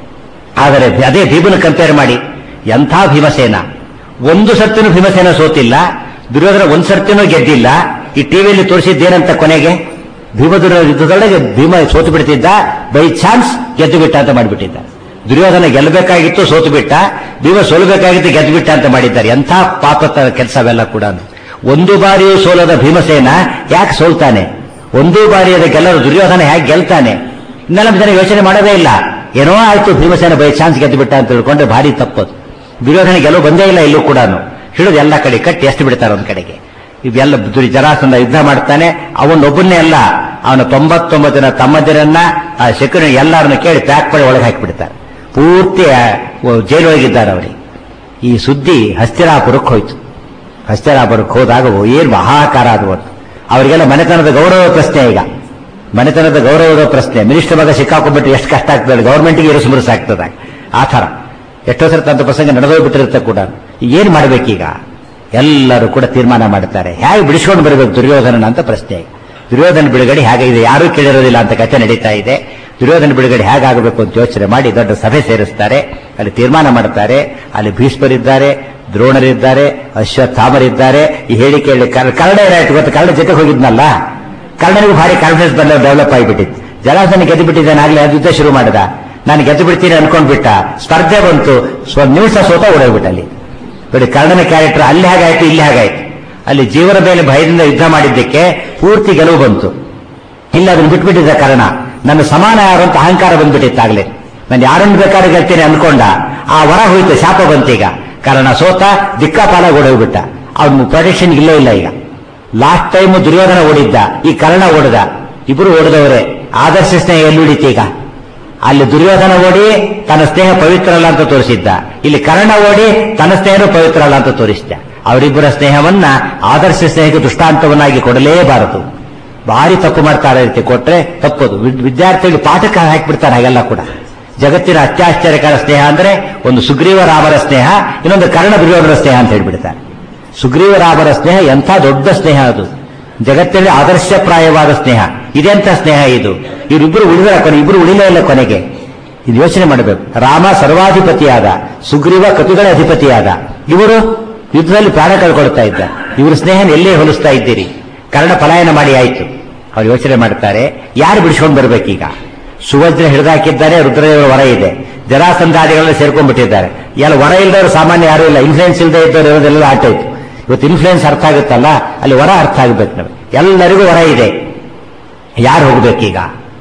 ಆದರೆ ಅದೇ ಭೀಮನ ಕಂಪೇರ್ ಮಾಡಿ ಎಂಥ ಭೀಮಸೇನ ಒಂದು ಸರ್ತಿನೂ ಭೀಮಸೇನ ಸೋತಿಲ್ಲ ದುರ್ಯೋಧನ ಒಂದ್ ಸರ್ತಿನೂ ಗೆದ್ದಿಲ್ಲ ಈ ಟಿವಿಯಲ್ಲಿ ತೋರಿಸಿದ್ದೇನಂತ ಕೊನೆಗೆ ಭೀಮದುರ ಯುದ್ಧದೊಳಗೆ ಭೀಮ ಸೋತು ಬಿಡ್ತಿದ್ದ ಬೈ ಚಾನ್ಸ್ ಗೆದ್ದು ಬಿಟ್ಟ ಅಂತ ಮಾಡಿಬಿಟ್ಟಿದ್ದ ದುರ್ಯೋಧನ ಗೆಲ್ಲಬೇಕಾಗಿತ್ತು ಸೋತು ಬಿಟ್ಟ ಭೀಮ ಸೋಲಬೇಕಾಗಿತ್ತು ಗೆದ್ದು ಬಿಟ್ಟ ಅಂತ ಮಾಡಿದ್ದಾರೆ ಎಂಥ ಪಾಪದ ಕೆಲಸವೆಲ್ಲ ಕೂಡ ಒಂದು ಬಾರಿಯೂ ಸೋಲದ ಭೀಮಸೇನ ಯಾಕೆ ಸೋಲ್ತಾನೆ ಒಂದು ಬಾರಿಯದ ಗೆಲ್ಲದ ದುರ್ಯೋಧನ ಹೇಗೆ ಗೆಲ್ತಾನೆ ಇನ್ನೆಲ್ಲ ಜನ ಯೋಚನೆ ಮಾಡೋದೇ ಇಲ್ಲ ಏನೋ ಆಯ್ತು ಭೀಮಸೇನ ಬೈ ಚಾನ್ಸ್ ಗೆದ್ದು ಬಿಟ್ಟ ಅಂತ ತಿಳ್ಕೊಂಡ್ರೆ ಭಾರಿ ತಪ್ಪದು ದುರ್ಯೋಧನ ಗೆಲುವು ಬಂದೇ ಇಲ್ಲ ಇಲ್ಲೂ ಕೂಡ ಹಿಡಿದು ಎಲ್ಲ ಕಡೆ ಕಟ್ಟಿ ಎಷ್ಟು ಬಿಡ್ತಾರೆ ಒಂದ್ ಕಡೆಗೆ ಇವೆಲ್ಲ ದುರಿ ಜರಾಸಂಧ ಯುದ್ಧ ಮಾಡ್ತಾನೆ ಅವನೊಬ್ಬನ್ನೇ ಅಲ್ಲ ಅವನ ತೊಂಬತ್ತೊಂಬತ್ತು ಜನ ತಮ್ಮದಿರನ್ನ ಆ ಶಕುನ ಎಲ್ಲರನ್ನ ಕೇಳಿ ಪ್ಯಾಕ್ ಮಾಡಿ ಒಳಗೆ ಹಾಕಿಬಿಡ್ತಾರೆ ಪೂರ್ತಿ ಜೈಲೊಳಗಿದ್ದಾರೆ ಅವರಿಗೆ ಈ ಸುದ್ದಿ ಹಸ್ತಿರಾಪುರಕ್ಕೆ ಹೋಯ್ತು ಹಸ್ತಿರಾಪುರಕ್ಕೆ ಹೋದಾಗ ಏನ್ ಮಹಾಕಾರ ಅದು ಒಂದು ಅವರಿಗೆಲ್ಲ ಮನೆತನದ ಗೌರವ ಪ್ರಶ್ನೆ ಈಗ ಮನೆತನದ ಗೌರವದ ಪ್ರಶ್ನೆ ಮಿನಿಸ್ಟರ್ ಮಗ ಸಿಕ್ಕಾಕೊಂಡ್ಬಿಟ್ಟು ಎಷ್ಟು ಕಷ್ಟ ಆಗ್ತದೆ ಗೌರ್ಮೆಂಟ್ಗೆ ಇರೋ ಸುಮರಸ ಆಗ್ತದೆ ಆ ಥರ ಎಷ್ಟೋ ಸಲ ತಂತ ಪ್ರಸಂಗ ನಡೆದೋಗ್ಬಿಟ್ಟಿರುತ್ತೆ ಕೂಡ ಏನ್ ಮಾಡ್ಬೇಕೀಗ ಎಲ್ಲರೂ ಕೂಡ ತೀರ್ಮಾನ ಮಾಡ್ತಾರೆ ಹೇಗೆ ಬಿಡಿಸ್ಕೊಂಡು ಬರಬೇಕು ದುರ್ಯೋಧನನ ಅಂತ ಪ್ರಶ್ನೆ ದುರ್ಯೋಧನ ಬಿಡುಗಡೆ ಹೇಗಿದೆ ಯಾರೂ ಕೇಳಿರೋದಿಲ್ಲ ಅಂತ ಕಥೆ ನಡೀತಾ ಇದೆ ದುರ್ಯೋಧನ ಬಿಡುಗಡೆ ಹೇಗಾಗಬೇಕು ಅಂತ ಯೋಚನೆ ಮಾಡಿ ದೊಡ್ಡ ಸಭೆ ಸೇರಿಸ್ತಾರೆ ಅಲ್ಲಿ ತೀರ್ಮಾನ ಮಾಡ್ತಾರೆ ಅಲ್ಲಿ ಭೀಷ್ಮರಿದ್ದಾರೆ ದ್ರೋಣರಿದ್ದಾರೆ ಅಶ್ವತ್ಥಾಮರಿದ್ದಾರೆ ಈ ಹೇಳಿಕೆಯಲ್ಲಿ ಕನ್ನಡ ಏನಾಯ್ತು ಗೊತ್ತು ಕನ್ನಡ ಜೊತೆಗೆ ಹೋಗಿದ್ನಲ್ಲ ಕನ್ನಡನಿಗೂ ಭಾರಿ ಕಾನ್ಫಿಡೆನ್ಸ್ ಬಂದ ಡೆವಲಪ್ ಆಗಿಬಿಟ್ಟಿತ್ತು ಜಲಾಸನ ಗೆದ್ದು ಬಿಟ್ಟಿದ್ದಾನೆ ಆಗ್ಲೇ ಅದು ಯುದ್ಧ ಶುರು ಮಾಡಿದ ನಾನು ಗೆದ್ದು ಬಿಡ್ತೀನಿ ಅನ್ಕೊಂಡ್ಬಿಟ್ಟ ಸ್ಪರ್ಧೆ ಬಂತು ಸ್ವ ನಿಮಿಷ ಸೋತ ಓಡೋಗ್ಬಿಟ್ಟ ಅಲ್ಲಿ ನೋಡಿ ಕರ್ಣನ ಕ್ಯಾರೆಕ್ಟರ್ ಅಲ್ಲಿ ಹಾಗಾಯ್ತು ಇಲ್ಲಿ ಹಾಗಾಯ್ತು ಅಲ್ಲಿ ಜೀವನ ಮೇಲೆ ಭಯದಿಂದ ಯುದ್ಧ ಮಾಡಿದ್ದಕ್ಕೆ ಪೂರ್ತಿ ಗೆಲುವು ಬಂತು ಇಲ್ಲ ಅದನ್ನು ಬಿಟ್ಬಿಟ್ಟಿದ್ದ ಕಾರಣ ನನ್ನ ಸಮಾನ ಯಾರು ಅಂತ ಅಹಂಕಾರ ಬಂದ್ಬಿಟ್ಟಿತ್ತಾಗ್ಲೇ ನಾನು ಯಾರನ್ನು ಬೇಕಾದ್ರೆ ಗೆಲ್ತೀನಿ ಅನ್ಕೊಂಡ ಆ ವರ ಹೋಯ್ತು ಶಾಪ ಬಂತೀಗ ಕಾರಣ ಸೋತ ದಿಕ್ಕಾಪಾಲ ಓಡೋಗ್ಬಿಟ್ಟ ಅವ್ನ ಪ್ರೊಟೆಕ್ಷನ್ ಇಲ್ಲೇ ಇಲ್ಲ ಈಗ ಲಾಸ್ಟ್ ಟೈಮ್ ದುರ್ಯೋಧನ ಓಡಿದ್ದ ಈ ಕರ್ಣ ಓಡಿದ ಇಬ್ರು ಓಡಿದವರೇ ಆದರ್ಶ ಸ್ನೇಹ ಎಲ್ಲಿ ಉಳಿತು ಈಗ ಅಲ್ಲಿ ದುರ್ಯೋಧನ ಓಡಿ ತನ್ನ ಸ್ನೇಹ ಪವಿತ್ರ ಅಲ್ಲ ಅಂತ ತೋರಿಸಿದ್ದ ಇಲ್ಲಿ ಕರ್ಣ ಓಡಿ ತನ್ನ ಸ್ನೇಹನೂ ಪವಿತ್ರ ಅಲ್ಲ ಅಂತ ತೋರಿಸಿದ್ದ ಅವರಿಬ್ಬರ ಸ್ನೇಹವನ್ನ ಆದರ್ಶ ಸ್ನೇಹಕ್ಕೆ ದೃಷ್ಟಾಂತವನ್ನಾಗಿ ಕೊಡಲೇಬಾರದು ಭಾರಿ ತಪ್ಪು ಮಾಡ್ತಾರೆ ರೀತಿ ಕೊಟ್ರೆ ತಪ್ಪದು ವಿದ್ಯಾರ್ಥಿಗಳು ಪಾಠಕ್ಕೆ ಹಾಕಿಬಿಡ್ತಾರೆ ಹಾಗೆಲ್ಲ ಕೂಡ ಜಗತ್ತಿನ ಅತ್ಯಾಶ್ಚರ್ಯಕರ ಸ್ನೇಹ ಅಂದ್ರೆ ಒಂದು ಸುಗ್ರೀವ ರಾಮರ ಸ್ನೇಹ ಇನ್ನೊಂದು ಕರ್ಣ ದುರ್ಯೋಧನ ಸ್ನೇಹ ಅಂತ ಹೇಳ್ಬಿಡ್ತಾರೆ ಸುಗ್ರೀವ ರಾಮರ ಸ್ನೇಹ ಎಂಥ ದೊಡ್ಡ ಸ್ನೇಹ ಅದು ಜಗತ್ತಲ್ಲಿ ಆದರ್ಶಪ್ರಾಯವಾದ ಸ್ನೇಹ ಇದೆಂತ ಸ್ನೇಹ ಇದು ಇವರಿಬ್ಬರು ಉಳಿದರ ಕೊನೆ ಇಬ್ಬರು ಉಳಿಲೇ ಇಲ್ಲ ಕೊನೆಗೆ ಇದು ಯೋಚನೆ ಮಾಡಬೇಕು ರಾಮ ಸರ್ವಾಧಿಪತಿಯಾದ ಸುಗ್ರೀವ ಕಪಿಗಳ ಅಧಿಪತಿಯಾದ ಇವರು ಯುದ್ಧದಲ್ಲಿ ಪ್ರಾಣ ಕಳ್ಕೊಳ್ತಾ ಇದ್ದ ಇವರು ಸ್ನೇಹನ ಎಲ್ಲೇ ಹೋಲಿಸ್ತಾ ಇದ್ದೀರಿ ಕರ್ಣ ಪಲಾಯನ ಮಾಡಿ ಆಯ್ತು ಅವ್ರು ಯೋಚನೆ ಮಾಡ್ತಾರೆ ಯಾರು ಬಿಡಿಸ್ಕೊಂಡು ಬರ್ಬೇಕೀಗ ಸುವಜ್ರ ಹಿಡಿದಾಕಿದ್ದಾರೆ ರುದ್ರದೇವರ ವರ ಇದೆ ಜರಾಸಂಧಾದಿಗಳೆಲ್ಲ ಸೇರ್ಕೊಂಡ್ಬಿಟ್ಟಿದ್ದಾರೆ ಎಲ್ಲ ವರ ಇಲ್ಲದವರು ಸಾಮಾನ್ಯ ಯಾರು ಇಲ್ಲ ಇನ್ಫ್ಲೂಯೆನ್ಸ್ ಇಲ್ಲದೆ ಇದ್ದವರು ಇರೋದೆಲ್ಲ ಆಟ ಇತ್ತು ಇವತ್ತು ಇನ್ಫ್ಲೂಯೆನ್ಸ್ ಅರ್ಥ ಆಗುತ್ತಲ್ಲ ಅಲ್ಲಿ ವರ ಅರ್ಥ ಆಗ್ಬೇಕು ನಮಗೆ ಎಲ್ಲರಿಗೂ ವರ ಇದೆ ಯಾರು ಹೋಗ್ಬೇಕೀಗ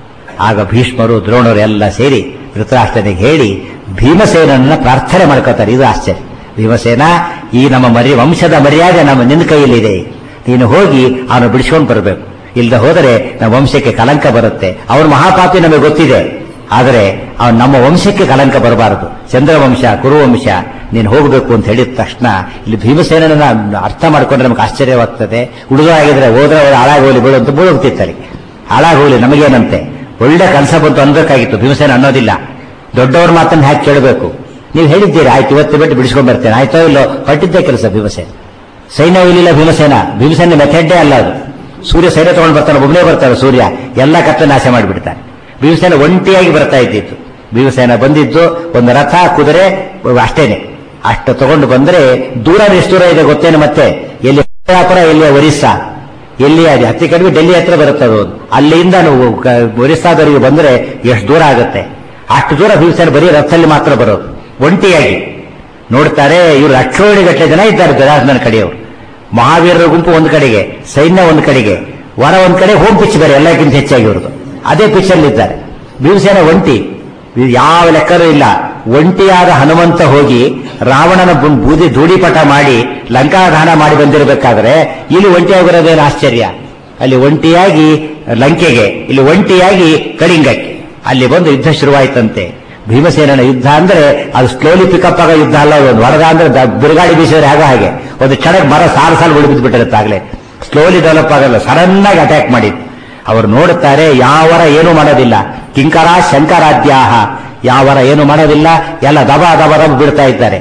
ಆಗ ಭೀಷ್ಮರು ದ್ರೋಣರು ಎಲ್ಲ ಸೇರಿ ಧೃತರಾಷ್ಟ್ರನಿಗೆ ಹೇಳಿ ಭೀಮಸೇನನ್ನ ಪ್ರಾರ್ಥನೆ ಮಾಡ್ಕೋತಾರೆ ಇದು ಆಶ್ಚರ್ಯ ಭೀಮಸೇನ ಈ ನಮ್ಮ ಮರಿ ವಂಶದ ಮರ್ಯಾದೆ ನಮ್ಮ ನಿನ್ನ ಕೈಯಲ್ಲಿದೆ ನೀನು ಹೋಗಿ ಅವನು ಬಿಡಿಸ್ಕೊಂಡು ಬರಬೇಕು ಇಲ್ಲದೆ ಹೋದರೆ ನಮ್ಮ ವಂಶಕ್ಕೆ ಕಲಂಕ ಬರುತ್ತೆ ಅವನು ಮಹಾಪಾಪಿ ನಮಗೆ ಗೊತ್ತಿದೆ ಆದರೆ ಅವನು ನಮ್ಮ ವಂಶಕ್ಕೆ ಕಲಂಕ ಬರಬಾರದು ಚಂದ್ರವಂಶ ಕುರುವಂಶ ನೀನು ಹೋಗಬೇಕು ಅಂತ ಹೇಳಿದ ತಕ್ಷಣ ಇಲ್ಲಿ ಭೀಮಸೇನನ್ನ ಅರ್ಥ ಮಾಡ್ಕೊಂಡ್ರೆ ನಮಗೆ ಆಶ್ಚರ್ಯವಾಗ್ತದೆ ಹುಡುಗರಾಗಿದ್ರೆ ಹೋದ್ರೆ ಅವ್ರು ಹಾಳಾಗೋಲಿ ಬಿಡು ಅಂತ ಬೀಳೋಗ್ತಿರ್ತಾರೆ ಹಾಳಾಗೋಲಿ ನಮಗೇನಂತೆ ಒಳ್ಳೆ ಕನಸ ಬಂತು ಅನ್ಬೇಕಾಗಿತ್ತು ಭೀಮಸೇನ ಅನ್ನೋದಿಲ್ಲ ದೊಡ್ಡವ್ರ ಮಾತನ್ನ ಹ್ಯಾಕ್ ಕೇಳಬೇಕು ನೀವು ಹೇಳಿದ್ದೀರಿ ಆಯ್ತು ಇವತ್ತು ಬಿಟ್ಟು ಬಿಡಿಸ್ಕೊಂಡ್ ಬರ್ತೇನೆ ಆಯ್ತೋ ಇಲ್ಲೋ ಹೊಟ್ಟಿದ್ದೇ ಕೆಲಸ ಭೀಮಸೇನ ಸೈನ್ಯ ಒಯ್ಲಿಲ್ಲ ಭೀಮಸೇನ ಭೀಮಸೇನ ಮೆಥಡ್ಡೇ ಅಲ್ಲ ಅದು ಸೂರ್ಯ ಸೈನ್ಯ ತಗೊಂಡು ಬರ್ತಾನೆ ಒಬ್ಬನೇ ಬರ್ತಾನೆ ಸೂರ್ಯ ಎಲ್ಲ ಕತ್ತ ನಾಶ ಮಾಡಿಬಿಡ್ತಾನೆ ಭೀಮಸೇನ ಒಂಟಿಯಾಗಿ ಬರ್ತಾ ಇದ್ದಿತ್ತು ಭೀಮಸೇನ ಬಂದಿದ್ದು ಒಂದು ರಥ ಕುದುರೆ ಅಷ್ಟೇನೆ ಅಷ್ಟು ತಗೊಂಡು ಬಂದ್ರೆ ದೂರ ಎಷ್ಟು ದೂರ ಇದೆ ಗೊತ್ತೇನು ಮತ್ತೆ ಎಲ್ಲಿ ಹರಿಯಾಪುರ ಎಲ್ಲಿ ಒರಿಸ್ಸಾ ಎಲ್ಲಿ ಅದು ಹತ್ತಿ ಕಡಿಮೆ ಡೆಲ್ಲಿ ಹತ್ರ ಬರುತ್ತೆ ಅದು ಅಲ್ಲಿಂದ ನಾವು ಕ- ಒರಿಸ್ಸಾದವರಿಗೆ ಬಂದ್ರೆ ಎಷ್ಟು ದೂರ ಆಗುತ್ತೆ ಅಷ್ಟು ದೂರ ಭೀಮಸೇನ ಬರೀ ರಥದಲ್ಲಿ ಮಾತ್ರ ಬರೋದು ಒಂಟಿಯಾಗಿ ನೋಡ್ತಾರೆ ಇವರು ಲಕ್ಷೋಣಿ ಗಟ್ಟಲೆ ಜನ ಇದ್ದಾರೆ ಜರಾಸಂಧನ ಕಡೆಯವರು ಮಹಾವೀರರ ಗುಂಪು ಒಂದು ಕಡೆಗೆ ಸೈನ್ಯ ಒಂದು ಕಡೆಗೆ ವರ ಒಂದ್ ಕಡೆ ಹೋಮ್ ಪಿಚ್ ಬೇರೆ ಎಲ್ಲಕ್ಕಿಂತ ಹೆಚ್ಚಾಗಿ ಇವ್ರದ್ದು ಅದೇ ಪಿಚ್ಚಲ್ಲಿ ಇದ್ದಾರೆ ಭೀಮಸೇನ ಒಂಟಿ ಇದು ಯಾವ ಲೆಕ್ಕನೂ ಇಲ್ಲ ಒಂಟಿಯಾದ ಹನುಮಂತ ಹೋಗಿ ರಾವಣನ ಬು- ಬೂದಿ ಧೂಳಿಪಟ ಮಾಡಿ ಲಂಕಾಧಾನ ಮಾಡಿ ಬಂದಿರಬೇಕಾದ್ರೆ ಇಲ್ಲಿ ಒಂಟಿಯಾಗಿರೋದೇನು ಆಶ್ಚರ್ಯ ಅಲ್ಲಿ ಒಂಟಿಯಾಗಿ ಲಂಕೆಗೆ ಇಲ್ಲಿ ಒಂಟಿಯಾಗಿ ಕಳಿಂಗಕ್ಕೆ ಅಲ್ಲಿ ಬಂದು ಯುದ್ಧ ಶುರುವಾಯ್ತಂತೆ ಭೀಮಸೇನನ ಯುದ್ಧ ಅಂದ್ರೆ ಅದು ಸ್ಲೋಲಿ ಪಿಕಪ್ ಆಗೋ ಯುದ್ಧ ಅಲ್ಲ ಅದು ಒಂದು ವರದ ಅಂದ್ರೆ ದ- ಬಿರುಗಾಳಿ ಬೀಸಿದ್ರೆ ಹಾಗೆ ಹಾಗೆ ಒಂದು ಕ್ಷಣಕ್ಕೆ ಮರ ಸಾಲು ಸಾಲು ಉಳಿದು ಬಿಟ್ಟಿರುತ್ತೆ ಆಗ್ಲೇ ಸ್ಲೋಲಿ ಡೆವಲಪ್ ಆಗಲ್ಲ ಸಡನ್ ಆಗಿ ಅಟ್ಯಾಕ್ ಮಾಡಿ ಅವರು ನೋಡುತ್ತಾರೆ ಯಾವರ ಏನು ಮಾಡೋದಿಲ್ಲ ಕಿಂಕರ ಶಂಕರಾದ್ಯಾಹ ಯಾವರ ಏನು ಮಾಡೋದಿಲ್ಲ ಎಲ್ಲ ದಬ ದಬ ದಬ ಬಿಡ್ತಾ ಇದ್ದಾರೆ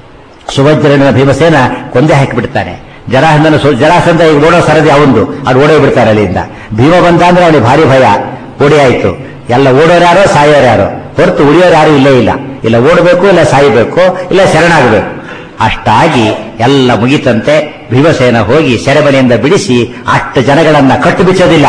ಸುಭದ್ರನ ಭೀಮಸೇನ ಕೊಂದೆ ಹಾಕಿಬಿಡ್ತಾನೆ ಜರಾಸಂಧನ ಸು- ಜರಾಸಂಧ ಈಗ ಓಡೋ ಸರದಿ ಅವಂದು ಅದು ಓಡೇ ಬಿಡ್ತಾರೆ ಅಲ್ಲಿಂದ ಭೀಮ ಬಂದ ಅಂದ್ರೆ ಅವನಿಗೆ ಭಾರಿ ಭಯ ಓಡಿ ಆಯ್ತು ಎಲ್ಲ ಓಡೋರು ಯಾರೋ ಸಾಯೋರು ಯಾರೋ ಹೊರತು ಉಳಿಯೋರು ಯಾರು ಇಲ್ಲೇ ಇಲ್ಲ ಇಲ್ಲ ಓಡಬೇಕು ಇಲ್ಲ ಸಾಯಬೇಕು ಇಲ್ಲ ಶರಣಾಗಬೇಕು ಅಷ್ಟಾಗಿ ಎಲ್ಲ ಮುಗಿತಂತೆ ಭೀಮಸೇನ ಹೋಗಿ ಸೆರೆಮನೆಯಿಂದ ಬಿಡಿಸಿ ಅಷ್ಟು ಜನಗಳನ್ನ ಕಟ್ಟು ಬಿಚ್ಚೋದಿಲ್ಲ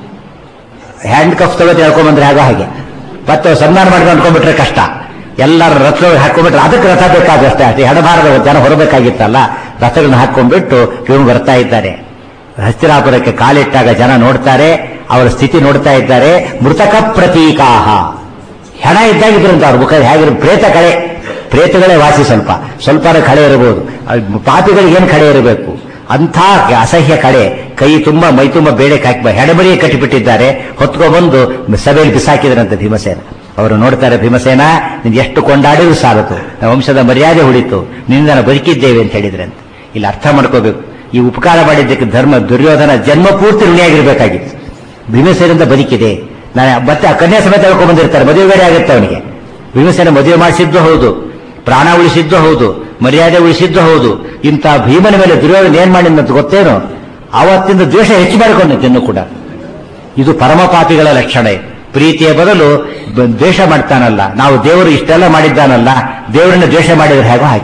ಹ್ಯಾಂಡ್ ಕಫ್ ತಗೋತಿ ಹೇಳ್ಕೊಂಡ್ಬಂದ್ರೆ ಆಗ ಹಾಗೆ ಮತ್ತೆ ಸನ್ಮಾನ ಮಾಡ್ಕೊಂಡು ಅನ್ಕೊಂಡ್ಬಿಟ್ರೆ ಕಷ್ಟ ಎಲ್ಲರ ರಥ ಹಾಕೊಂಡ್ಬಿಟ್ರೆ ಅದಕ್ಕೆ ರಥ ಬೇಕಾದಷ್ಟೇ ಅಷ್ಟೇ ಎಡಭಾರದ ಜನ ಹೊರಬೇಕಾಗಿತ್ತಲ್ಲ ರಥಗಳನ್ನ ಹಾಕೊಂಡ್ಬಿಟ್ಟು ಇವನು ಬರ್ತಾ ಇದ್ದಾರೆ ಹಸ್ತಿರಾಪುರಕ್ಕೆ ಕಾಲಿಟ್ಟಾಗ ಜನ ನೋಡ್ತಾರೆ ಅವರ ಸ್ಥಿತಿ ನೋಡ್ತಾ ಇದ್ದಾರೆ ಮೃತಕ ಪ್ರತೀಕಾಹ ಹೆಣ ಇದ್ದಾಗಿದ್ರಂತ ಅವ್ರ ಮುಖ ಹೇಗಿರೋ ಪ್ರೇತ ಕಳೆ ಪ್ರೇತಗಳೇ ವಾಸಿ ಸ್ವಲ್ಪ ಸ್ವಲ್ಪ ಕಳೆ ಇರಬಹುದು ಅದ್ ಪಾಪಿಗಳಿಗೆ ಏನು ಕಳೆ ಇರಬೇಕು ಅಂಥ ಅಸಹ್ಯ ಕಳೆ ಕೈ ತುಂಬ ಮೈ ತುಂಬ ಬೇಳೆ ಹಾಕಿ ಹೆಡಬರಿಯೇ ಕಟ್ಟಿಬಿಟ್ಟಿದ್ದಾರೆ ಹೊತ್ಕೊಬಂದು ಸಭೆಯಲ್ಲಿ ಬಿಸಾಕಿದ್ರಂತೆ ಭೀಮಸೇನ ಅವರು ನೋಡ್ತಾರೆ ಭೀಮಸೇನ ನೀನು ಎಷ್ಟು ಕೊಂಡಾಡಿದ್ರು ಸಾಲತು ನಮ್ಮ ವಂಶದ ಮರ್ಯಾದೆ ಉಳಿತು ನಿನ್ನಿಂದ ನಾವು ಬದುಕಿದ್ದೇವೆ ಅಂತ ಹೇಳಿದ್ರಂತೆ ಇಲ್ಲಿ ಅರ್ಥ ಮಾಡ್ಕೋಬೇಕು ಈ ಉಪಕಾರ ಮಾಡಿದ್ದಕ್ಕೆ ಧರ್ಮ ದುರ್ಯೋಧನ ಜನ್ಮ ಪೂರ್ತಿ ಋಣಿಯಾಗಿರ್ಬೇಕಾಗಿತ್ತು ಭೀಮಸೇನಿಂದ ಬದುಕಿದೆ ನಾನು ಮತ್ತೆ ಆ ಕನ್ಯಾ ಸಮೇತ ಹೇಳ್ಕೊಂಡ್ ಬಂದಿರ್ತಾರೆ ಮದುವೆ ಬೇರೆ ಆಗುತ್ತೆ ಅವನಿಗೆ ಭೀಮಸೇನ ಮದುವೆ ಮಾಡಿಸಿದ್ದು ಹೌದು ಪ್ರಾಣ ಉಳಿಸಿದ್ದು ಹೌದು ಮರ್ಯಾದೆ ಉಳಿಸಿದ್ದು ಹೌದು ಇಂಥ ಭೀಮನ ಮೇಲೆ ದುರ್ಯೋಧನ ಏನ್ ಮಾಡಿದಂತ ಗೊತ್ತೇನು ಆವತ್ತಿಂದ ದ್ವೇಷ ಹೆಚ್ಚು ಮಾಡಿಕೊಂಡಂತೆ ಇನ್ನು ಕೂಡ ಇದು ಪರಮ ಪಾಪಿಗಳ ಲಕ್ಷಣ ಇದು. ಪ್ರೀತಿಯ ಬದಲು ಬ- ದ್ವೇಷ ಮಾಡ್ತಾನಲ್ಲ ನಾವು ದೇವರು ಇಷ್ಟೆಲ್ಲ ಮಾಡಿದ್ದಾನಲ್ಲ ದೇವರನ್ನ ದ್ವೇಷ ಮಾಡಿದ್ರೆ ಹೇಗೋ ಹಾಗೆ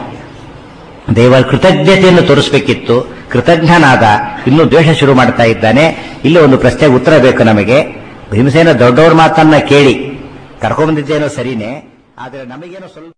ದೇವರ ಕೃತಜ್ಞತೆಯನ್ನು ತೋರಿಸಬೇಕಿತ್ತು ಕೃತಜ್ಞನಾದ ಇನ್ನೂ ದ್ವೇಷ ಶುರು ಮಾಡ್ತಾ ಇದ್ದಾನೆ ಇಲ್ಲಿ ಒಂದು ಪ್ರಶ್ನೆಗೆ ಉತ್ತರ ಬೇಕು ನಮಗೆ ಭೀಮಸೇನ ದೊಡ್ಡವ್ರ ಮಾತನ್ನ ಕೇಳಿ ಕರ್ಕೊಂಡ್ಬಂದಿದ್ದೇನೋ ಸರಿನೇ ಆದರೆ ನಮಗೇನೋ ಸ್ವಲ್ಪ